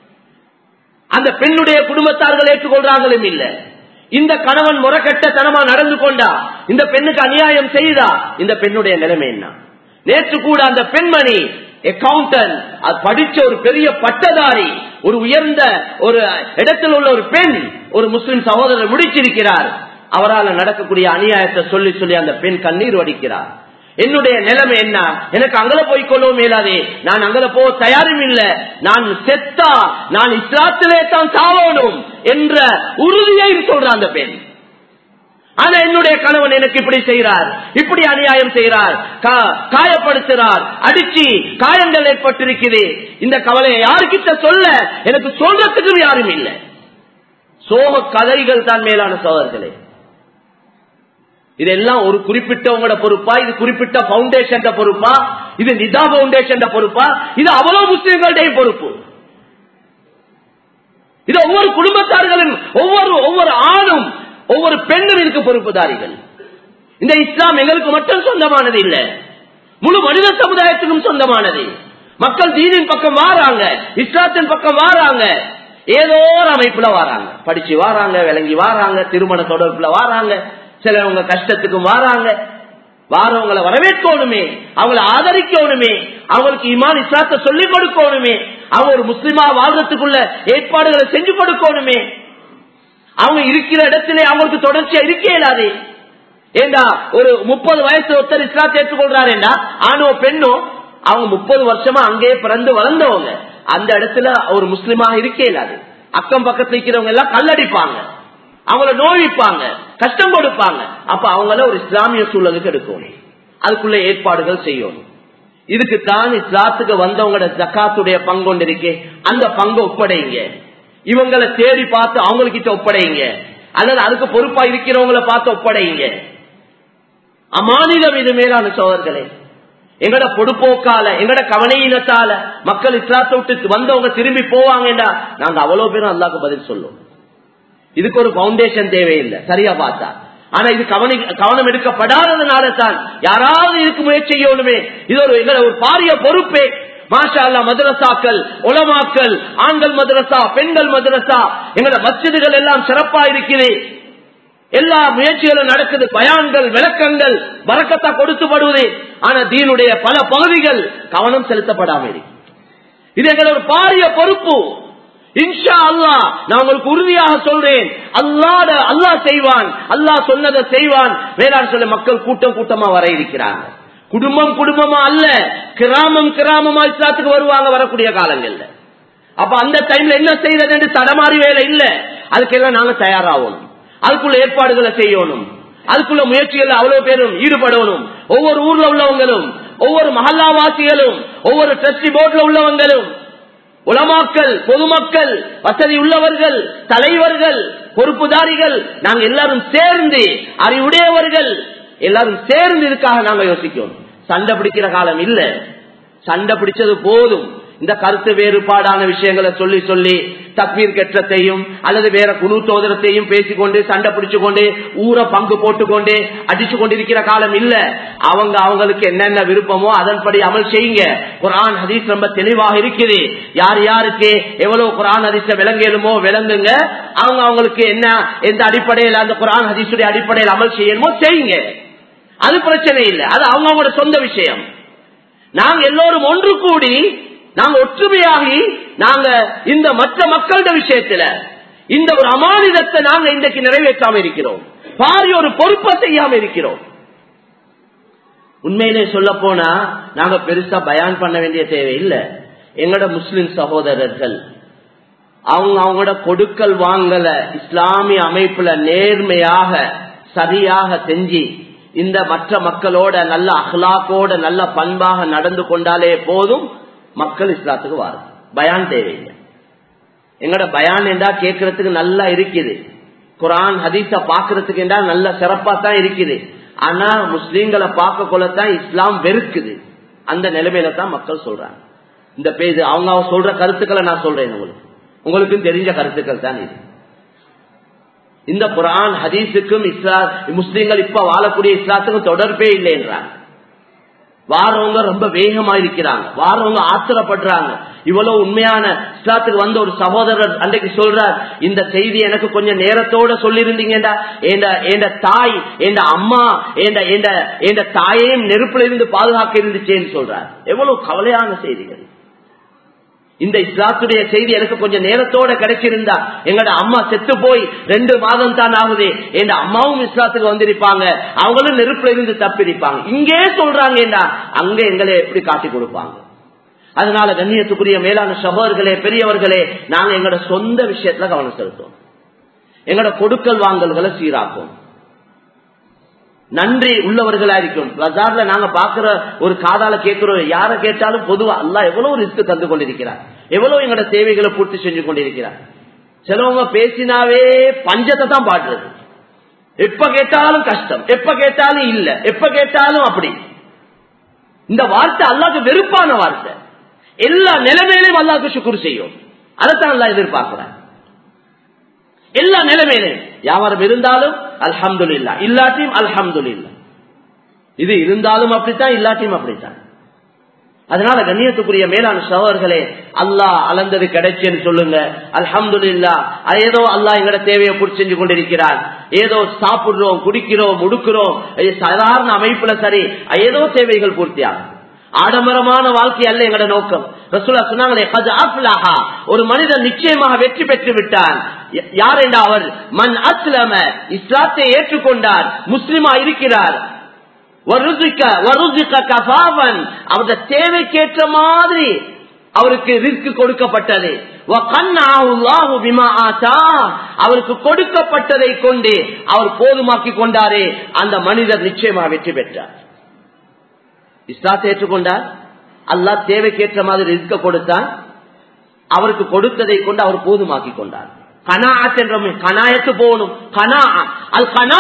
அந்த பெண்ணுடைய குடும்பத்தார்கள் ஏற்றுக்கொள்றாங்களும் இல்ல இந்த கணவன் முறக்கட்டத்தனமா நடந்து கொண்டா இந்த பெண்ணுக்கு அநியாயம் செய்தா இந்த பெண்ணுடைய நிலைமை என்ன நேற்று கூட அந்த பெண்மணி அக்கவுண்டன்ட் அது படிச்ச ஒரு பெரிய பட்டதாரி ஒரு உயர்ந்த ஒரு இடத்தில் உள்ள ஒரு பெண் ஒரு முஸ்லிம் சகோதரர் முடிச்சிருக்கிறார் அவரால் நடக்கக்கூடிய அநியாயத்தை சொல்லி சொல்லி அந்த பெண் கண்ணீர் வடிக்கிறார் என்னுடைய நிலைமை என்ன எனக்கு அங்கல போய் கொள்ளவும் மேலாதே நான் அங்கல போக தயாரும் இல்ல நான் செத்தா நான் இஸ்லாத்திலே தான் சாவணும் என்ற உறுதியை சொல்ற அந்த பெண் ஆனா என்னுடைய கணவன் எனக்கு இப்படி செய்கிறார் இப்படி அநியாயம் செய்கிறார் கா- காயப்படுத்துகிறார் அடிச்சு காயங்கள் ஏற்பட்டிருக்குது இந்த கவலையை யாருக்கிட்ட சொல்ல எனக்கு சொல்றதுக்கு யாரும் இல்லை சோக கதைகள் தான் மேலான சோதர்களே இதெல்லாம் ஒரு குறிப்பிட்டவங்களோட பொறுப்பா இது குறிப்பிட்ட பவுண்டேஷன் பொறுப்பா இது நிதா பவுண்டேஷன் பொறுப்பா இது அவ்வளவு முஸ்லிம்களுடைய பொறுப்பு இது ஒவ்வொரு குடும்பத்தார்களும் ஒவ்வொரு ஒவ்வொரு ஆணும் ஒவ்வொரு பெண்ணும் இதுக்கு பொறுப்புதாரிகள் இந்த இஸ்லாம் எங்களுக்கு மட்டும் சொந்தமானது இல்ல முழு மனித சமுதாயத்துக்கும் சொந்தமானது மக்கள் தீனின் பக்கம் வாராங்க இஸ்லாத்தின் பக்கம் வாராங்க ஏதோ ஒரு அமைப்புல வாராங்க படிச்சு வாராங்க விளங்கி வாராங்க திருமண தொடர்புல வாராங்க சிலவங்க கஷ்டத்துக்கும் வாராங்க வாரவங்களை வரவேற்கணுமே அவங்களை ஆதரிக்கணுமே அவங்களுக்கு இமான் இஸ்லாத்தை சொல்லிக் கொடுக்கணுமே அவங்க ஒரு முஸ்லிமா வாழ்றதுக்குள்ள ஏற்பாடுகளை செஞ்சு கொடுக்கணுமே அவங்க இருக்கிற இடத்திலே அவங்களுக்கு தொடர்ச்சியா இருக்க இயலாது ஏண்டா ஒரு முப்பது வயசு ஒருத்தர் இஸ்லாத்தை ஏற்றுக்கொள்றாருண்டா ஆணோ பெண்ணோ அவங்க முப்பது வருஷமா அங்கேயே பிறந்து வளர்ந்தவங்க அந்த இடத்துல ஒரு முஸ்லிமாக இருக்க இயலாது அக்கம் பக்கத்துல இருக்கிறவங்க எல்லாம் கல்லடிப்பாங்க அவங்கள நோய்விப்பாங்க கஷ்டம் கொடுப்பாங்க அப்ப அவங்கள ஒரு இஸ்லாமிய சூழலுக்கு எடுக்கணும் அதுக்குள்ள ஏற்பாடுகள் செய்யணும் இதுக்குத்தான் இஸ்லாத்துக்கு வந்தவங்களோட ஜக்காத்துடைய பங்கு ஒன்று இருக்கே அந்த பங்கு ஒப்படைங்க இவங்களை தேடி பார்த்து அவங்ககிட்ட ஒப்படைங்க அல்லது அதுக்கு பொறுப்பா இருக்கிறவங்கள பார்த்து ஒப்படைங்க அமானிதம் இது மேலான சோதர்களே எங்கட பொடுப்போக்கால எங்கட கவனையினத்தால மக்கள் இஸ்லாத்தை விட்டு வந்தவங்க திரும்பி போவாங்கடா நாங்க அவ்வளவு பேரும் அல்லாக்கு பதில் சொல்லுவோம் இதுக்கு ஒரு பவுண்டேஷன் தேவையில்லை சரியா பார்த்தா ஆனா இது கவனி கவனம் எடுக்கப்படாததுனால தான் யாராவது இதுக்கு முயற்சி செய்யணுமே இது ஒரு எங்களை ஒரு பாரிய பொறுப்பே மாஷா அல்லா மதரசாக்கள் உலமாக்கள் ஆண்கள் மதரசா பெண்கள் மதரசா எங்களோட மஸ்ஜிதுகள் எல்லாம் சிறப்பா இருக்குது எல்லா முயற்சிகளும் நடக்குது பயான்கள் விளக்கங்கள் வரக்கத்தா கொடுத்துப்படுவது ஆனா தீனுடைய பல பகுதிகள் கவனம் செலுத்தப்படாமல் இருக்கு இது எங்களோட ஒரு பாரிய பொறுப்பு இன்ஷா அல்லா நான் உங்களுக்கு உறுதியாக சொல்றேன் அல்லாட அல்லாஹ் செய்வான் அல்லாஹ் சொன்னதை செய்வான் வேளாண் சொல்ல மக்கள் கூட்டம் கூட்டமா வர இருக்கிறாங்க குடும்பம் குடும்பமா அல்ல கிராமம் கிராமமா இஸ்லாத்துக்கு வருவாங்க வரக்கூடிய காலங்கள்ல அப்ப அந்த டைம்ல என்ன செய்யறது என்று தடமாறி வேலை இல்ல அதுக்கெல்லாம் நாங்க தயாராகணும் அதுக்குள்ள ஏற்பாடுகளை செய்யணும் அதுக்குள்ள முயற்சிகள் அவ்வளவு பேரும் ஈடுபடணும் ஒவ்வொரு ஊர்ல உள்ளவங்களும் ஒவ்வொரு மஹல்லாவாசிகளும் ஒவ்வொரு டிரஸ்டி போர்ட்ல உள்ளவங்களும் உலமாக்கள் பொதுமக்கள் வசதி உள்ளவர்கள் தலைவர்கள் பொறுப்புதாரிகள் நாங்க எல்லாரும் சேர்ந்து அறிவுடையவர்கள் எல்லாரும் சேர்ந்து இதுக்காக நாங்க யோசிக்கணும் சண்டை பிடிக்கிற காலம் இல்ல சண்டை பிடிச்சது போதும் இந்த கருத்து வேறுபாடான விஷயங்களை சொல்லி சொல்லி தக்வீர் கெட்டத்தையும் அல்லது வேற குழு தோதரத்தையும் பேசிக்கொண்டு சண்டை பிடிச்சு கொண்டு ஊரை பங்கு போட்டுக்கொண்டு அடிச்சு கொண்டிருக்கிற காலம் இல்ல அவங்க அவங்களுக்கு என்னென்ன விருப்பமோ அதன்படி அமல் செய்யுங்க குரான் ஹதீஸ் ரொம்ப தெளிவாக இருக்குது யார் யாருக்கு எவ்வளவு குரான் ஹதீஸ விளங்கலுமோ விளங்குங்க அவங்க அவங்களுக்கு என்ன எந்த அடிப்படையில் அந்த குரான் ஹதீஸுடைய அடிப்படையில் அமல் செய்யணுமோ செய்யுங்க அது பிரச்சனை இல்லை அது அவங்க அவங்களோட சொந்த விஷயம் நாங்க எல்லோரும் ஒன்று கூடி நாங்க ஒற்றுமையாகி நாங்க இந்த மற்ற மக்களோட விஷயத்துல இந்த ஒரு அமானிதத்தை நாங்க இன்றைக்கு நிறைவேற்றாம இருக்கிறோம் பாரிய ஒரு பொறுப்பை செய்யாம இருக்கிறோம் உண்மையிலே சொல்ல போனா நாங்க பெருசா பயான் பண்ண வேண்டிய தேவை இல்லை எங்களோட முஸ்லிம் சகோதரர்கள் அவங்க அவங்களோட கொடுக்கல் வாங்கல இஸ்லாமிய அமைப்புல நேர்மையாக சரியாக செஞ்சு இந்த மற்ற மக்களோட நல்ல அஹ்லாக்கோட நல்ல பண்பாக நடந்து கொண்டாலே போதும் மக்கள் இஸ்லாத்துக்கு வாரும் பயான் தேவையில்லை எங்கட பயான் என்றா கேட்கறதுக்கு நல்லா இருக்குது குரான் ஹதீஸ பாக்குறதுக்கு என்றா நல்ல சிறப்பா தான் இருக்குது ஆனா முஸ்லீம்களை பார்க்க கொள்ளத்தான் இஸ்லாம் வெறுக்குது அந்த நிலைமையில தான் மக்கள் சொல்றாங்க இந்த பேஜ் அவங்க அவங்க சொல்ற கருத்துக்களை நான் சொல்றேன் உங்களுக்கு உங்களுக்கும் தெரிஞ்ச கருத்துக்கள் தான் இது இந்த குரான் ஹதீஸுக்கும் இஸ்லா முஸ்லீம்கள் இப்ப வாழக்கூடிய இஸ்லாத்துக்கும் தொடர்பே இல்லை என்றாங்க வாரவங்க ரொம்ப வேகமா இருக்கிறாங்க வாரவங்க ஆத்திரப்படுறாங்க இவ்வளவு உண்மையான இஸ்லாத்துக்கு வந்த ஒரு சகோதரர் அன்றைக்கு சொல்றார் இந்த செய்தி எனக்கு கொஞ்சம் நேரத்தோட சொல்லியிருந்தீங்கடா என் தாய் என் அம்மா என் தாயையும் நெருப்புல இருந்து பாதுகாக்க இருந்துச்சேன்னு சொல்றார் எவ்வளவு கவலையான செய்திகள் இந்த இஸ்லாத்துடைய செய்தி எனக்கு கொஞ்சம் நேரத்தோட கிடைச்சிருந்தா எங்கட அம்மா செத்து போய் ரெண்டு மாதம் தான் ஆகுது என் அம்மாவும் இஸ்லாத்துக்கு வந்திருப்பாங்க அவங்களும் நெருப்புல இருந்து தப்பிருப்பாங்க இங்கே சொல்றாங்க அங்க எங்களை எப்படி காட்டி கொடுப்பாங்க அதனால கண்ணியத்துக்குரிய மேலான சகோதரர்களே பெரியவர்களே நாங்க எங்களோட சொந்த விஷயத்துல கவனம் செலுத்தோம் எங்களோட கொடுக்கல் வாங்கல்களை சீராக்கும் நன்றி உள்ளவர்களா இருக்கும் பஜார்ல நாங்க பாக்குற ஒரு காதால கேட்கிறோம் யார கேட்டாலும் பொதுவா அல்லா எவ்வளவு ரிஸ்க் தந்து கொண்டிருக்கிறார் எவ்வளவு எங்களோட தேவைகளை பூர்த்தி செஞ்சு கொண்டிருக்கிறார் சிலவங்க பேசினாவே பஞ்சத்தை தான் பாடுறது எப்ப கேட்டாலும் கஷ்டம் எப்ப கேட்டாலும் இல்ல எப்ப கேட்டாலும் அப்படி இந்த வார்த்தை அல்லாக்கு வெறுப்பான வார்த்தை எல்லா நிலைமையிலும் அல்லாக்கு சுக்குர் செய்யும் அதைத்தான் அல்லா எதிர்பார்க்கிறார் எல்லா நிலைமையிலும் வியாபாரம் இருந்தாலும் அல்ஹம்து இல்லா இல்லாட்டியும் அல்ஹம்து இல்லா இது இருந்தாலும் அப்படித்தான் இல்லாட்டியும் அப்படித்தான் அதனால கண்ணியத்துக்குரிய மேலான சகோதர்களே அல்லாஹ் அளந்தது கிடைச்சுன்னு சொல்லுங்க அல்ஹம்து இல்லா ஏதோ அல்லாஹ் எங்கட தேவையை பூர்த்தி செஞ்சு கொண்டிருக்கிறார் ஏதோ சாப்பிடுறோம் குடிக்கிறோம் முடுக்கிறோம் சாதாரண அமைப்புல சரி ஏதோ தேவைகள் பூர்த்தியாகும் ஆடம்பரமான வாழ்க்கை அல்ல எங்கட நோக்கம் ரசூலா சொன்னாங்களே ஒரு மனிதன் நிச்சயமாக வெற்றி பெற்று விட்டான் யார் என்ற அவர் மண் அஸ்லம இஸ்லாத்தை ஏற்றுக்கொண்டார் முஸ்லிமா இருக்கிறார் அவரது தேவைக்கேற்ற மாதிரி அவருக்கு ரிஸ்க் கொடுக்கப்பட்டது அவருக்கு கொடுக்கப்பட்டதை கொண்டு அவர் போதுமாக்கி கொண்டாரே அந்த மனிதர் நிச்சயமா வெற்றி பெற்றார் இஸ்லாத்தை ஏற்றுக்கொண்டார் அல்லா தேவைக்கேற்ற மாதிரி ரிஸ்க கொடுத்தார் அவருக்கு கொடுத்ததை கொண்டு அவர் போதுமாக்கி கொண்டார் கனாத் என்ற கனாயத்து போகணும் கனா அல் கனா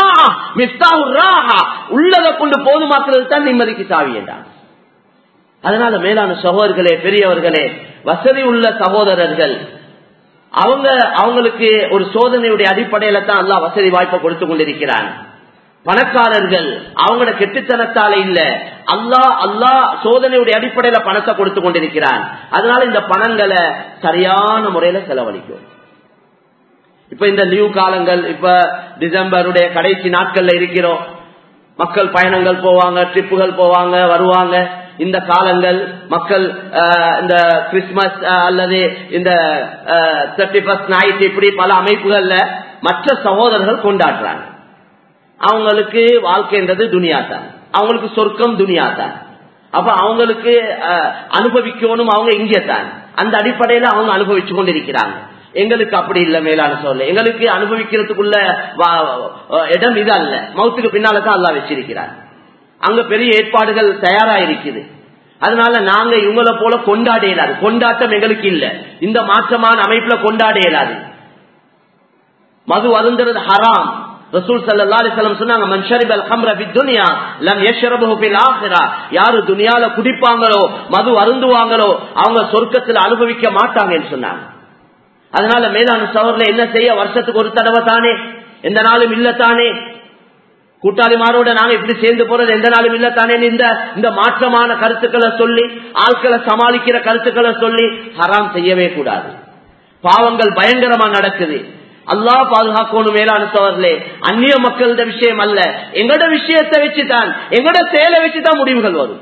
உள்ளதை கொண்டு போதுமாக்குறது தான் நிம்மதிக்கு சாவி என்றார் அதனால மேலான சகோதரர்களே பெரியவர்களே வசதி உள்ள சகோதரர்கள் அவங்க அவங்களுக்கு ஒரு சோதனையுடைய அடிப்படையில தான் அல்லா வசதி வாய்ப்பை கொடுத்து கொண்டிருக்கிறான் பணக்காரர்கள் அவங்களோட கெட்டுத்தனத்தால இல்ல அல்லா அல்லா சோதனையுடைய அடிப்படையில பணத்தை கொடுத்து கொண்டிருக்கிறான் அதனால இந்த பணங்களை சரியான முறையில செலவழிக்கும் இப்ப இந்த லீவ் காலங்கள் இப்ப டிசம்பருடைய கடைசி நாட்கள்ல இருக்கிறோம் மக்கள் பயணங்கள் போவாங்க ட்ரிப்புகள் போவாங்க வருவாங்க இந்த காலங்கள் மக்கள் இந்த கிறிஸ்துமஸ் அல்லது இந்த தேர்ட்டி ஃபர்ஸ்ட் நைட் இப்படி பல அமைப்புகள்ல மற்ற சகோதரர்கள் கொண்டாடுறாங்க அவங்களுக்கு வாழ்க்கைன்றது துனியா தான் அவங்களுக்கு சொர்க்கம் துனியா தான் அப்ப அவங்களுக்கு அனுபவிக்கணும் அவங்க இங்கே தான் அந்த அடிப்படையில அவங்க அனுபவிச்சு கொண்டிருக்கிறாங்க எங்களுக்கு அப்படி இல்ல மேலான சொல்ல எங்களுக்கு அனுபவிக்கிறதுக்குள்ள இடம் இது அல்ல மௌத்துக்கு பின்னால தான் அல்லா வச்சிருக்கிறார் அங்க பெரிய ஏற்பாடுகள் தயாரா இருக்குது அதனால நாங்க இவங்கள போல கொண்டாட இயலாது கொண்டாட்டம் எங்களுக்கு இல்ல இந்த மாற்றமான அமைப்புல கொண்டாட இயலாது மது அருந்துறது ஹராம் ரசூல் சல்லா அலிஸ்லாம் சொன்னாங்க மன்ஷரிபல் ஹம்ர பி துனியா லம் யஷ்ரபஹு ஃபில் ஆখিরা யாரு துனியால குடிப்பாங்களோ மது அருந்துவாங்களோ அவங்க சொர்க்கத்துல அனுபவிக்க மாட்டாங்கன்னு சொன்னாங்க அதனால மேலான சவர்ல என்ன செய்ய வருஷத்துக்கு ஒரு தடவை தானே எந்த நாளும் இல்ல தானே கூட்டாளிமாரோட நாங்க இப்படி சேர்ந்து போறது எந்த நாளும் இல்ல தானே இந்த இந்த மாற்றமான கருத்துக்களை சொல்லி ஆட்களை சமாளிக்கிற கருத்துக்களை சொல்லி ஹராம் செய்யவே கூடாது பாவங்கள் பயங்கரமா நடக்குது அல்லா பாதுகாக்கணும் மேலான சோழர்களே அந்நிய மக்களோட விஷயம் அல்ல எங்களோட விஷயத்தை வச்சுதான் எங்களோட செயலை வச்சுதான் முடிவுகள் வரும்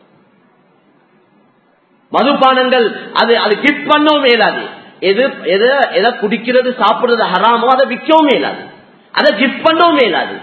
மதுபானங்கள் அது அது கிஃப்ட் பண்ணவும் மேலாது எது எதை எதை குடிக்கிறது சாப்பிடுறது ஹராமோ அதை விற்கவும் மேலாது அதை கிஃப்ட் பண்ணவும் மேலாது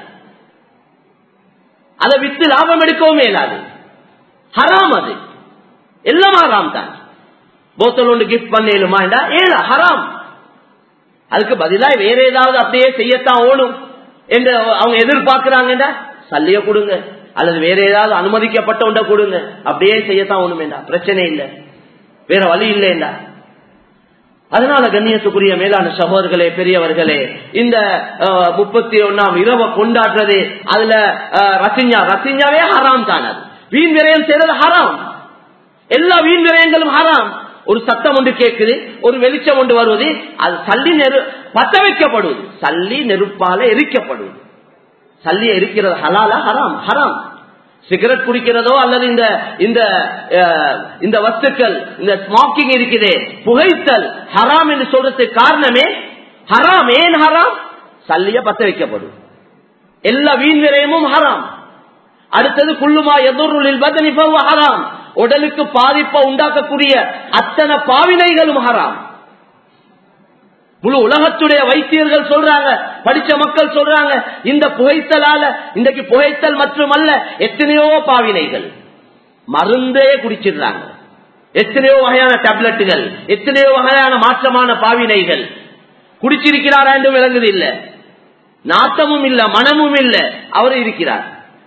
அதை வித்து லாபம் எடுக்கவும் மேலாது ஹராம் அது எல்லாம் ஹராம் தான் போத்தல் ஒன்று கிஃப்ட் பண்ணலுமா ஏலா ஹராம் அதுக்கு பதிலா வேற ஏதாவது அப்படியே செய்யத்தான் ஓடும் என்று அவங்க எதிர்பார்க்கிறாங்கடா சல்லிய கொடுங்க அல்லது வேற ஏதாவது அனுமதிக்கப்பட்ட ஒன்றை கொடுங்க அப்படியே செய்யத்தான் ஒண்ணுமேண்டா பிரச்சனை இல்லை வேற வழி இல்லைண்டா அதனால கண்ணியத்துக்குரிய மேலான சகோதரர்களே பெரியவர்களே இந்த முப்பத்தி ஒன்னாம் இரவை கொண்டாடுறது அதுல ரசிஞ்சா ரசிஞ்சாவே ஹராம் தான் அது வீண் விரயம் செய்யறது ஹராம் எல்லா வீண் விரயங்களும் ஹராம் ஒரு சத்தம் ஒன்று கேட்குது ஒரு வெளிச்சம் ஒன்று வருவது அது சல்லி நெரு பத்த வைக்கப்படுவது சல்லி நெருப்பால எரிக்கப்படுவது சல்லிய இருக்கிறது ஹலாலா ஹராம் ஹராம் சிகரெட் குடிக்கிறதோ அல்லது இந்த இந்த இந்த வஸ்துக்கள் இந்த ஸ்மோக்கிங் இருக்குதே புகைத்தல் ஹராம் என்று சொல்றதுக்கு காரணமே ஹராம் ஏன் ஹராம் சல்லிய பத்த வைக்கப்படும் எல்லா வீண் விரயமும் ஹராம் அடுத்தது குள்ளுமா எதிர்நூலில் பதனி ஹராம் உடலுக்கு பாதிப்பை உண்டாக்கக்கூடிய அத்தனை பாவினைகளும் ஹராம் முழு உலகத்துடைய வைத்தியர்கள் சொல்றாங்க படிச்ச மக்கள் சொல்றாங்க இந்த புகைத்தலால இன்றைக்கு புகைத்தல் மட்டுமல்ல எத்தனையோ பாவினைகள் மருந்தே குடிச்சிடுறாங்க எத்தனையோ வகையான டேப்லெட்டுகள் எத்தனையோ வகையான மாற்றமான பாவினைகள் குடிச்சிருக்கிறாரா என்று விளங்குது இல்ல நாட்டமும் இல்ல மனமும் இல்ல அவர் இருக்கிறார்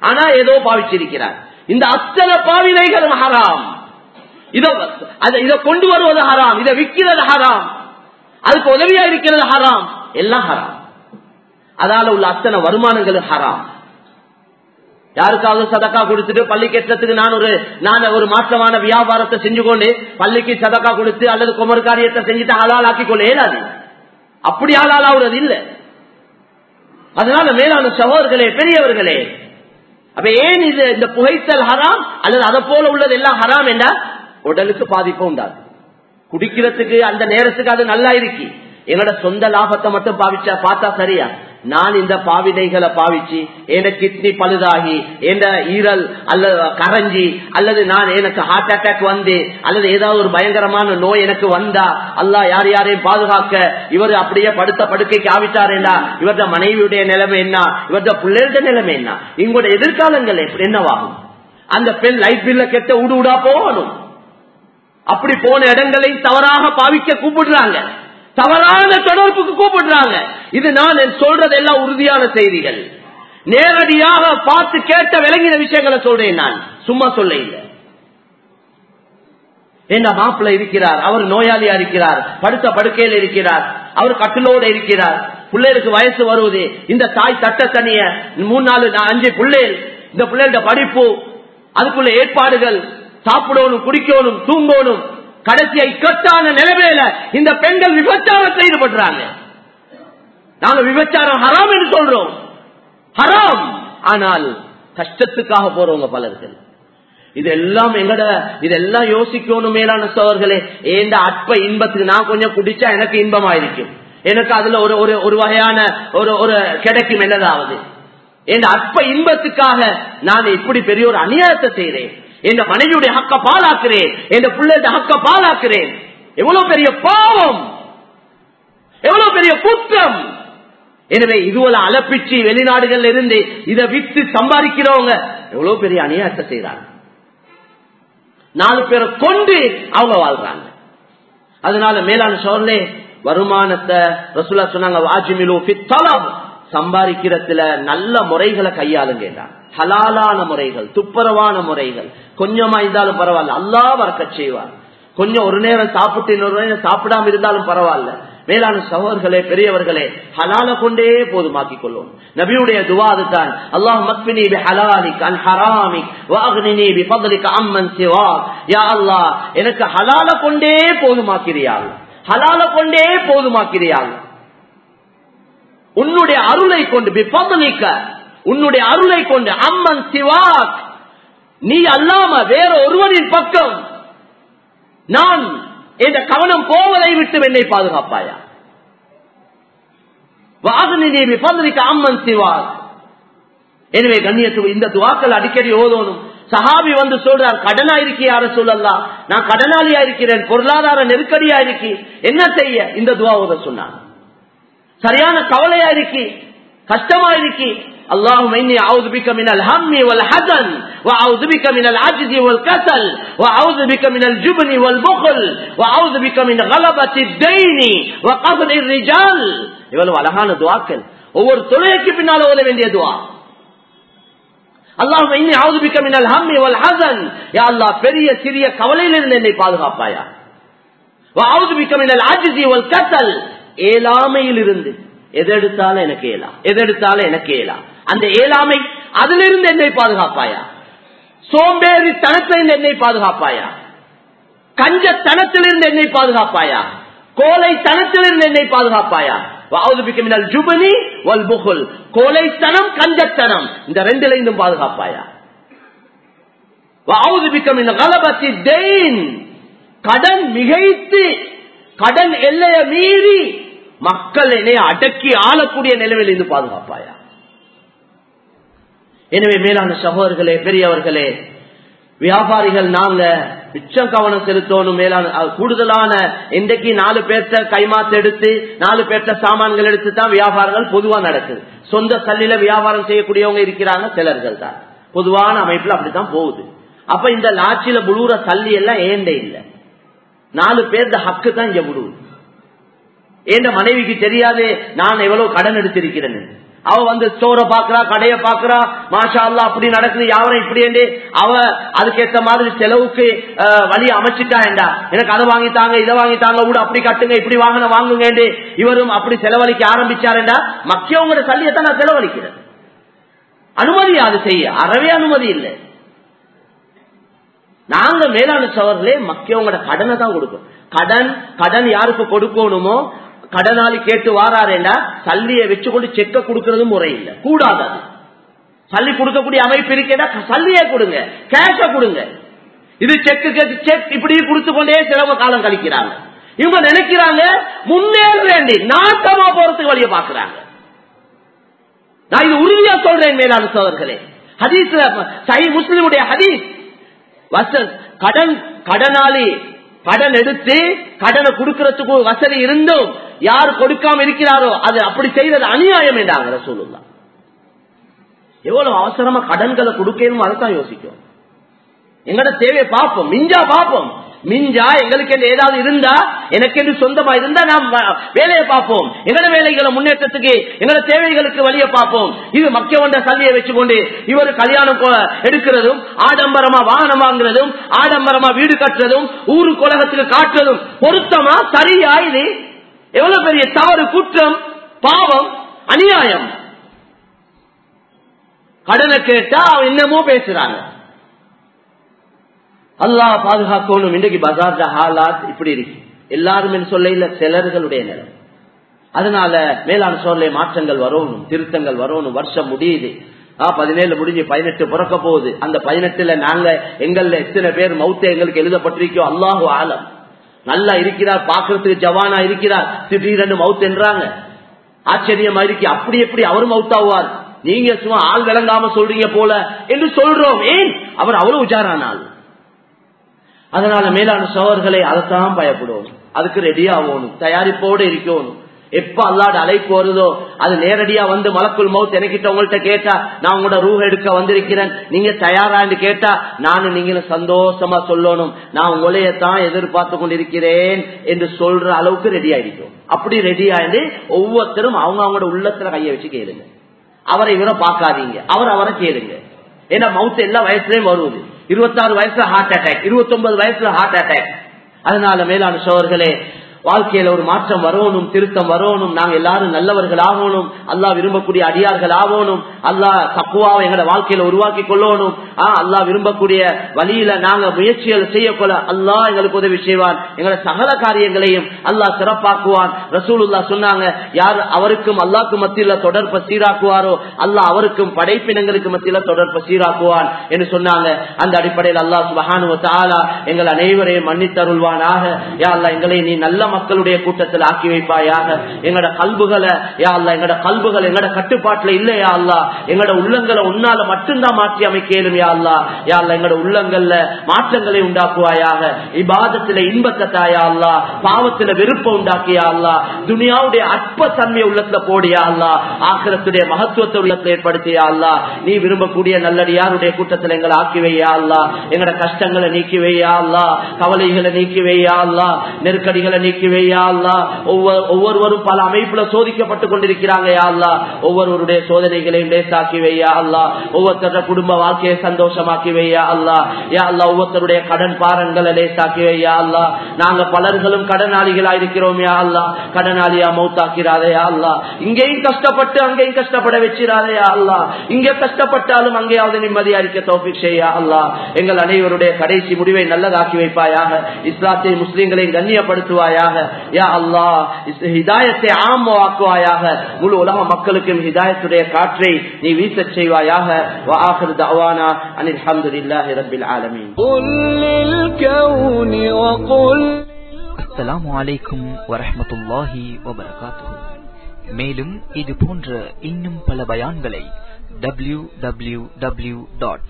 ஆனா ஏதோ பாவிச்சிருக்கிறார் இந்த அத்தனை பாவினைகளும் ஹராம் இத அத- இத கொண்டு வருவது ஹராம் இதை விற்கிறது ஹராம் அதுக்கு உதவியா இருக்கிறது ஹராம் எல்லாம் ஹராம் அதால உள்ள அத்தனை வருமானங்களும் ஹராம் யாருக்காவது சதக்கா கொடுத்துட்டு பள்ளி கெட்டத்துக்கு நான் ஒரு நான் ஒரு மாற்றமான வியாபாரத்தை செஞ்சு கொண்டு பள்ளிக்கு சதக்கா கொடுத்து அல்லது குமர் காரியத்தை செஞ்சுட்டு ஹலால் ஆக்கி கொள்ள இயலாது அப்படி ஹலால் ஆகுறது இல்ல அதனால மேலான சகோதரர்களே பெரியவர்களே அப்ப ஏன் இது இந்த புகைத்தல் ஹராம் அல்லது அதை போல உள்ளது எல்லாம் ஹராம் என்றா உடலுக்கு பாதிப்பு உண்டாது குடிக்கிறதுக்கு அந்த நேரத்துக்கு அது நல்லா இருக்கு என்னோட சொந்த லாபத்தை மட்டும் பாவிச்சா பார்த்தா சரியா நான் இந்த பாவினைகளை பாவிச்சு என் கிட்னி பழுதாகி என் ஈரல் அல்லது கரைஞ்சி அல்லது நான் எனக்கு ஹார்ட் அட்டாக் வந்து அல்லது ஏதாவது ஒரு பயங்கரமான நோய் எனக்கு வந்தா அல்லாஹ் யார் யாரையும் பாதுகாக்க இவர் அப்படியே படுத்த படுக்கைக்கு ஆவிட்டாரேண்டா இவரது மனைவியுடைய நிலைமை என்ன இவரது பிள்ளைகளுடைய நிலைமை என்ன இவங்களுடைய எதிர்காலங்கள் எப்படி என்னவாகும் அந்த பெண் லைட் பில்ல கெட்ட உடு உடா போகணும் அப்படி போன இடங்களை தவறாக பாவிக்க கூப்பிடுறாங்க தவறான தொடர்புக்கு கூப்பிடுறாங்க இது நான் சொல்றது எல்லாம் உறுதியான செய்திகள் நேரடியாக பார்த்து கேட்ட விளங்கின விஷயங்களை சொல்றேன் நான் சும்மா சொல்ல இல்லை என்ன மாப்பிள்ள இருக்கிறார் அவர் நோயாளியா இருக்கிறார் படுத்த படுக்கையில் இருக்கிறார் அவர் கட்டிலோடு இருக்கிறார் பிள்ளைகளுக்கு வயசு வருவது இந்த தாய் தட்ட தனிய மூணு நாலு நா- அஞ்சு பிள்ளைகள் இந்த பிள்ளைகளோட படிப்பு அதுக்குள்ள ஏற்பாடுகள் சாப்பிடணும் குடிக்கணும் தூங்கணும் கடைசியை இக்கட்டான நிலைமையில இந்த பெண்கள் விபச்சாரத்தில் ஈடுபடுறாங்க நாங்க விபச்சாரம் ஹராம் என்று சொல்றோம் ஹராம் ஆனால் கஷ்டத்துக்காக போறவங்க பலர்கள் இதெல்லாம் எங்கட இதெல்லாம் யோசிக்கணும் மேலான சோழர்களே ஏந்த அற்ப இன்பத்துக்கு நான் கொஞ்சம் குடிச்சா எனக்கு இன்பமாயிருக்கும் எனக்கு அதுல ஒரு ஒரு ஒரு வகையான ஒரு ஒரு கிடைக்கும் என்னதாவது என் அற்ப இன்பத்துக்காக நான் இப்படி பெரிய ஒரு அநியாயத்தை செய்றேன் என் மனைவியுடைய ஹக்க பாலாக்குறேன் என் பிள்ளைய ஹக்க பாலாக்குறேன் எவ்வளவு பெரிய பாவம் எவ்வளவு பெரிய குற்றம் எனவே இதுவரை அலப்பிச்சு வெளிநாடுகள்ல இருந்து இதை வித்து சம்பாதிக்கிறவங்க எவ்வளவு பெரிய அநியாயத்தை செய்யறாங்க நாலு பேரை கொண்டு அவங்க வாழ்றாங்க அதனால மேலான சோழலே வருமானத்தை ரசூலா சொன்னாங்க வாஜிமிலு பித்தலம் சம்பாதிக்கிறதுல நல்ல முறைகளை கையாளுங்க ஹலாலான முறைகள் துப்புரவான முறைகள் கொஞ்சமா இருந்தாலும் பரவாயில்ல அல்லா வரக்க செய்வார் கொஞ்சம் ஒரு நேரம் சாப்பிட்டு இன்னொரு நேரம் சாப்பிடாம இருந்தாலும் பரவாயில்ல மேலான சகோதர்களே பெரியவர்களே ஹலால கொண்டே போதுமாக்கிக் கொள்ளும் நபியுடைய துவா அதுதான் அல்லாஹ் மக்பினி பி ஹலாலிக் அன் ஹராமிக் வாக்னினி பி ஃபضلிக அம்மன் சிவாக் யா அல்லாஹ் எனக்கு ஹலால கொண்டே போதுமாக்கிறியாள் ஹலால கொண்டே போதுமாக்கிறியாள் உன்னுடைய அருளை கொண்டு பி ஃபضلிக உன்னுடைய அருளை கொண்டு அம்மன் சிவாக் நீ அல்லாம வேற ஒருவரின் பக்கம் நான் என்ற கவனம் போவதை விட்டு என்னை பாதுகாப்பாயா வாகனிதேவி பந்திரிக்க அம்மன் சிவார் எனவே கண்ணியத்து இந்த துவாக்கள் அடிக்கடி ஓதணும் சஹாபி வந்து சொல்றார் கடனா இருக்கே யார சொல்லலாம் நான் கடனாளியா இருக்கிறேன் பொருளாதார நெருக்கடியா இருக்கி என்ன செய்ய இந்த துவா ஓத சொன்னான் சரியான கவலையா இருக்கி கஷ்டமா இருக்கி اللهم إني أعوذ بك من الهم والحزن وأعوذ بك من العجز والكسل وأعوذ بك من الجبن والبخل وأعوذ بك من غلبة الدين وقهر الرجال இவ்வளவு அழகான துவாக்கள் ஒவ்வொரு தொழுகைக்கு பின்னால் ஓத வேண்டிய துவா அல்லாஹ் இன்னி அவுது பிக்க மினல் ஹம்மி வல் ஹசன் யா அல்லாஹ் பெரிய சிறிய கவலையிலிருந்து என்னை பாதுகாப்பாயா அவுது பிக்க மினல் ஆஜிசி வல் கத்தல் ஏழாமையில் இருந்து எதெடுத்தாலும் எனக்கு ஏலா எதெடுத்தாலும் எனக்கு ஏலா அந்த ஏழாமை அதிலிருந்து என்னை பாதுகாப்பாயா சோம்பேறி தனத்திலிருந்து என்னை பாதுகாப்பாயா கஞ்ச தனத்திலிருந்து என்னை பாதுகாப்பாயா கோலை தனத்திலிருந்து என்னை பாதுகாப்பாயா ஜுபனி வல் புகுல் கோலைத்தனம் கஞ்சத்தனம் இந்த ரெண்டுல இருந்தும் பாதுகாப்பாயா கடன் மிகைத்து கடன் எல்லைய மீறி மக்கள் என்னை அடக்கி ஆளக்கூடிய நிலையில் இருந்து பாதுகாப்பாயா எனவே மேலான சகோதரர்களே பெரியவர்களே வியாபாரிகள் நாங்க மிச்சம் கவனம் செலுத்தணும் மேலான கூடுதலான இன்றைக்கு நாலு பேர்த்த கைமாத்து எடுத்து நாலு பேர்த்த சாமான்கள் எடுத்து தான் வியாபாரங்கள் பொதுவா நடக்குது சொந்த சல்லில வியாபாரம் செய்யக்கூடியவங்க இருக்கிறாங்க சிலர்கள் தான் பொதுவான அமைப்புல அப்படித்தான் போகுது அப்ப இந்த லாட்சியில புழுற சல்லி எல்லாம் ஏண்டே இல்லை நாலு பேர்த ஹக்கு தான் இங்க புழுவுது ஏண்ட மனைவிக்கு தெரியாது நான் எவ்வளவு கடன் எடுத்திருக்கிறேன் அவ வந்து ஸ்டோரை பாக்குறா கடையை பாக்குறா மாஷா அல்லா அப்படி நடக்குது யாவரும் இப்படி என்று அவ அதுக்கேத்த மாதிரி செலவுக்கு அஹ், வழி அமைச்சிட்டா என்றா எனக்கு அதை வாங்கித்தாங்க இதை வாங்கித்தாங்க கூட அப்படி கட்டுங்க இப்படி வாங்கின வாங்குங்க என்று இவரும் அப்படி செலவழிக்க ஆரம்பிச்சாருண்டா மக்கியவங்களோட சல்லியத்தை நான் செலவழிக்கிறேன் அனுமதி அது செய்ய அறவே அனுமதி இல்லை நாங்க மேலான சவர்களே மக்கியவங்களோட கடனை தான் கொடுக்கும் கடன் கடன் யாருக்கு கொடுக்கணுமோ கடனாளி கேட்டு வாராரேண்டா சல்லியை வச்சு கொண்டு செக்க கொடுக்கறது முறை இல்லை கூடாது அது சல்லி கொடுக்கக்கூடிய அமைப்பு இருக்கேடா சல்லியே கொடுங்க கேஷ கொடுங்க இது செக்கு செக் இப்படி கொடுத்து கொண்டே சிரம காலம் கழிக்கிறாங்க இவங்க நினைக்கிறாங்க முன்னேற வேண்டி நாட்டமா போறதுக்கு வழியை பாக்குறாங்க நான் இது உறுதியா சொல்றேன் மேலான சோதர்களே ஹதீஸ்ல சை முஸ்லிமுடைய ஹதீஸ் வசல் கடன் கடனாளி கடன் எடுத்து கடனை கொடுக்கறதுக்கு வசதி இருந்தும் யார் கொடுக்காம இருக்கிறாரோ அது அப்படி செய்யறது அநியாயம் என்றாங்க ரசூலுல்லா எவ்வளவு அவசரமா கடன்களை கொடுக்கணும் அதைத்தான் யோசிக்கும் எங்கட தேவையை பார்ப்போம் மிஞ்சா பார்ப்போம் மிஞ்சா எங்களுக்கு என்று ஏதாவது இருந்தா எனக்கு என்று சொந்தமா இருந்தா நாம் வ- வேலையை பார்ப்போம் எங்கட வேலைகளை முன்னேற்றத்துக்கு எங்கட தேவைகளுக்கு வழியை பார்ப்போம் இது மக்கிய வந்த சல்லியை வச்சுக்கொண்டு இவர் கல்யாணம் கொ- எடுக்கிறதும் ஆடம்பரமா வாகனம் வாங்குறதும் ஆடம்பரமா வீடு கட்டுறதும் ஊரு குலகத்துக்கு காட்டுறதும் பொருத்தமா சரியா இது எவ்வளவு பெரிய தவறு குற்றம் பாவம் அநியாயம் கடனை கேட்டா அவன் என்னமோ பேசுறாங்க அல்லாஹ் பாதுகாக்கணும் இன்றைக்கு பஜார் ஹாலாத் இப்படி இருக்கு எல்லாரும் என்று சொல்ல இல்ல சிலர்களுடைய நிலை அதனால மேலாண் சோர்ல மாற்றங்கள் வரணும் திருத்தங்கள் வரணும் வருஷம் முடியுது ஆ, பதினேழு முடிஞ்சு பதினெட்டு பிறக்க போகுது அந்த பதினெட்டுல நாங்க எங்கள்ல எத்தனை பேர் மௌத்த எங்களுக்கு எழுதப்பட்டிருக்கோ அல்லாஹு ஆலம் நல்லா இருக்கிறார் பாக்குறதுக்கு ஜவானா இருக்கிறார் திடீரென்று மவுத் என்றாங்க ஆச்சரியமா இருக்கு அப்படி எப்படி அவர் மவுத்தாவார் நீங்க சும்மா ஆள் விளங்காம சொல்றீங்க போல என்று சொல்றோம் ஏன் அவர் அவ்வளவு உஜாரானால் அதனால மேலான சோழர்களை அதைத்தான் பயப்படுவோம் அதுக்கு ரெடி ஆகணும் தயாரிப்போடு இருக்கணும் எப்ப அல்லாட அழைப்பு வருதோ அது நேரடியா வந்து மலக்குள் மவுத் எனக்கிட்ட உங்கள்கிட்ட கேட்டா நான் உங்களோட ரூஹ எடுக்க வந்திருக்கிறேன் நீங்க தயாரான்னு கேட்டா நானும் நீங்களும் சந்தோஷமா சொல்லணும் நான் உங்களையத்தான் எதிர்பார்த்து கொண்டிருக்கிறேன் என்று சொல்ற அளவுக்கு ரெடி ஆயிடும் அப்படி ரெடி ஆயிட்டு ஒவ்வொருத்தரும் அவங்க அவங்களோட உள்ளத்துல கையை வச்சு கேளுங்க அவரை இவரை பார்க்காதீங்க அவர் அவரை கேளுங்க ஏன்னா மவுத் எல்லா வயசுலயும் வருவது இருபத்தாறு வயசுல ஹார்ட் அட்டாக் இருபத்தி ஒன்பது வயசுல ஹார்ட் அட்டாக் அதனால மேலான சோழர்களே வாழ்க்கையில ஒரு மாற்றம் வரணும் திருத்தம் வரணும் நாங்க எல்லாரும் நல்லவர்கள் ஆகணும் அல்லாஹ் விரும்பக்கூடிய அடியார்கள் ஆகணும் அல்லாஹ் தப்புவாவை எங்கட வாழ்க்கையில உருவாக்கி கொள்ளணும் ஆஹ் அல்லாஹ் விரும்பக்கூடிய வழியில நாங்க முயற்சிகள் செய்யக்கொள்ள அல்லாஹ் எங்களுக்கு உதவி செய்வான் எங்களோட சகல காரியங்களையும் அல்லாஹ் சிறப்பாக்குவான் ரசூலுல்லா சொன்னாங்க யார் அவருக்கும் அல்லாஹ்க்கும் மத்தியில தொடர்பை சீராக்குவாரோ அல்லாஹ் அவருக்கும் படைப்பினங்களுக்கு மத்தியில தொடர்பை சீராக்குவான் என்று சொன்னாங்க அந்த அடிப்படையில் அல்லாஹ் சுபஹானு தாலா எங்கள் அனைவரையும் மன்னித்தருள்வானாக யா அல்லாஹ் எங்களை நீ நல்ல மக்களுடைய கூட்டத்தில் ஆக்கி வைப்பாயாக எங்கட கல்புகளை யா அல்லாஹ் எங்கட கல்புகள் எங்கட கட்டுப்பாட்டுல இல்லையா அல்லா எங்கட உள்ளங்களை உன்னால மட்டும்தான் மாற்றி அமைக்கலும் யா அல்லா யா அல்லாஹ் எங்கட உள்ளங்கள்ல மாற்றங்களை உண்டாக்குவாயாக இபாதத்துல இன்பத்தை தாயா அல்லா பாவத்துல வெறுப்ப உண்டாக்கியா அல்லா துனியாவுடைய அற்ப தன்மை உள்ளத்துல போடியா அல்லா ஆக்கிரத்துடைய மகத்துவத்தை உள்ளத்துல ஏற்படுத்தியா அல்லா நீ விரும்பக்கூடிய நல்லடியாருடைய கூட்டத்தில் எங்களை ஆக்கி வையா அல்லா எங்கட கஷ்டங்களை நீக்கி வையா அல்லா கவலைகளை நீக்கி வையா அல்லா நெருக்கடிகளை நீக்கி வையா அல்லா ஒவ்வொரு ஒவ்வொருவரும் பல அமைப்புல சோதிக்கப்பட்டுக் கொண்டிருக்கிறாங்க யா அல்லா ஒவ்வொருவருடைய சோதனைகளையும் லேசாக்கி வையா அல்லா ஒவ்வொருத்தர குடும்ப வாழ்க்கையை சந்தோஷமாக்கி வையா அல்லா யா அல்லா ஒவ்வொருத்தருடைய கடன் பாரங்களை லேசாக்கி வையா அல்லா நாங்க பலர்களும் கடனாளிகளா இருக்கிறோம் யா அல்லா கடனாளியா மௌத்தாக்கிறாதே யா அல்லா இங்கேயும் கஷ்டப்பட்டு அங்கேயும் கஷ்டப்பட வச்சிடாதே யா அல்லா இங்க கஷ்டப்பட்டாலும் அங்கேயாவது நிம்மதியா இருக்க தோப்பிக் செய்யா அல்லா எங்கள் அனைவருடைய கடைசி முடிவை நல்லதாக்கி வைப்பாயாக இஸ்லாத்தை முஸ்லீம்களையும் கண்ணியப்படுத்துவாயாக யா அல்லா ஹிதாயத்தை ஆமவாக்குவாயாக முழு உலக மக்களுக்கும் ஹிதாயத்துடைய காற்றை நீ வீசச் செய்வாயாக وآخر دعوانا أن الحمد لله رب العالمين قل للكون وقل அஸ்ஸலாமு அலைக்கும் வரஹ்மத்துல்லாஹி வபரகாத்துஹு மேலும் இது போன்ற இன்னும் பல பயான்களை W W W dot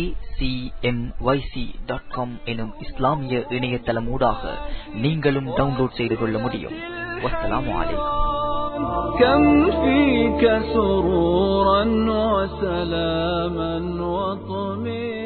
dot com எனும் இஸ்லாமிய இணையதளமூடாக நீங்களும் டவுன்லோட் செய்து கொள்ள முடியும் வஸ்ஸலாமு அலைக்கும் كم فيك سرورا وسلاما وطمئنا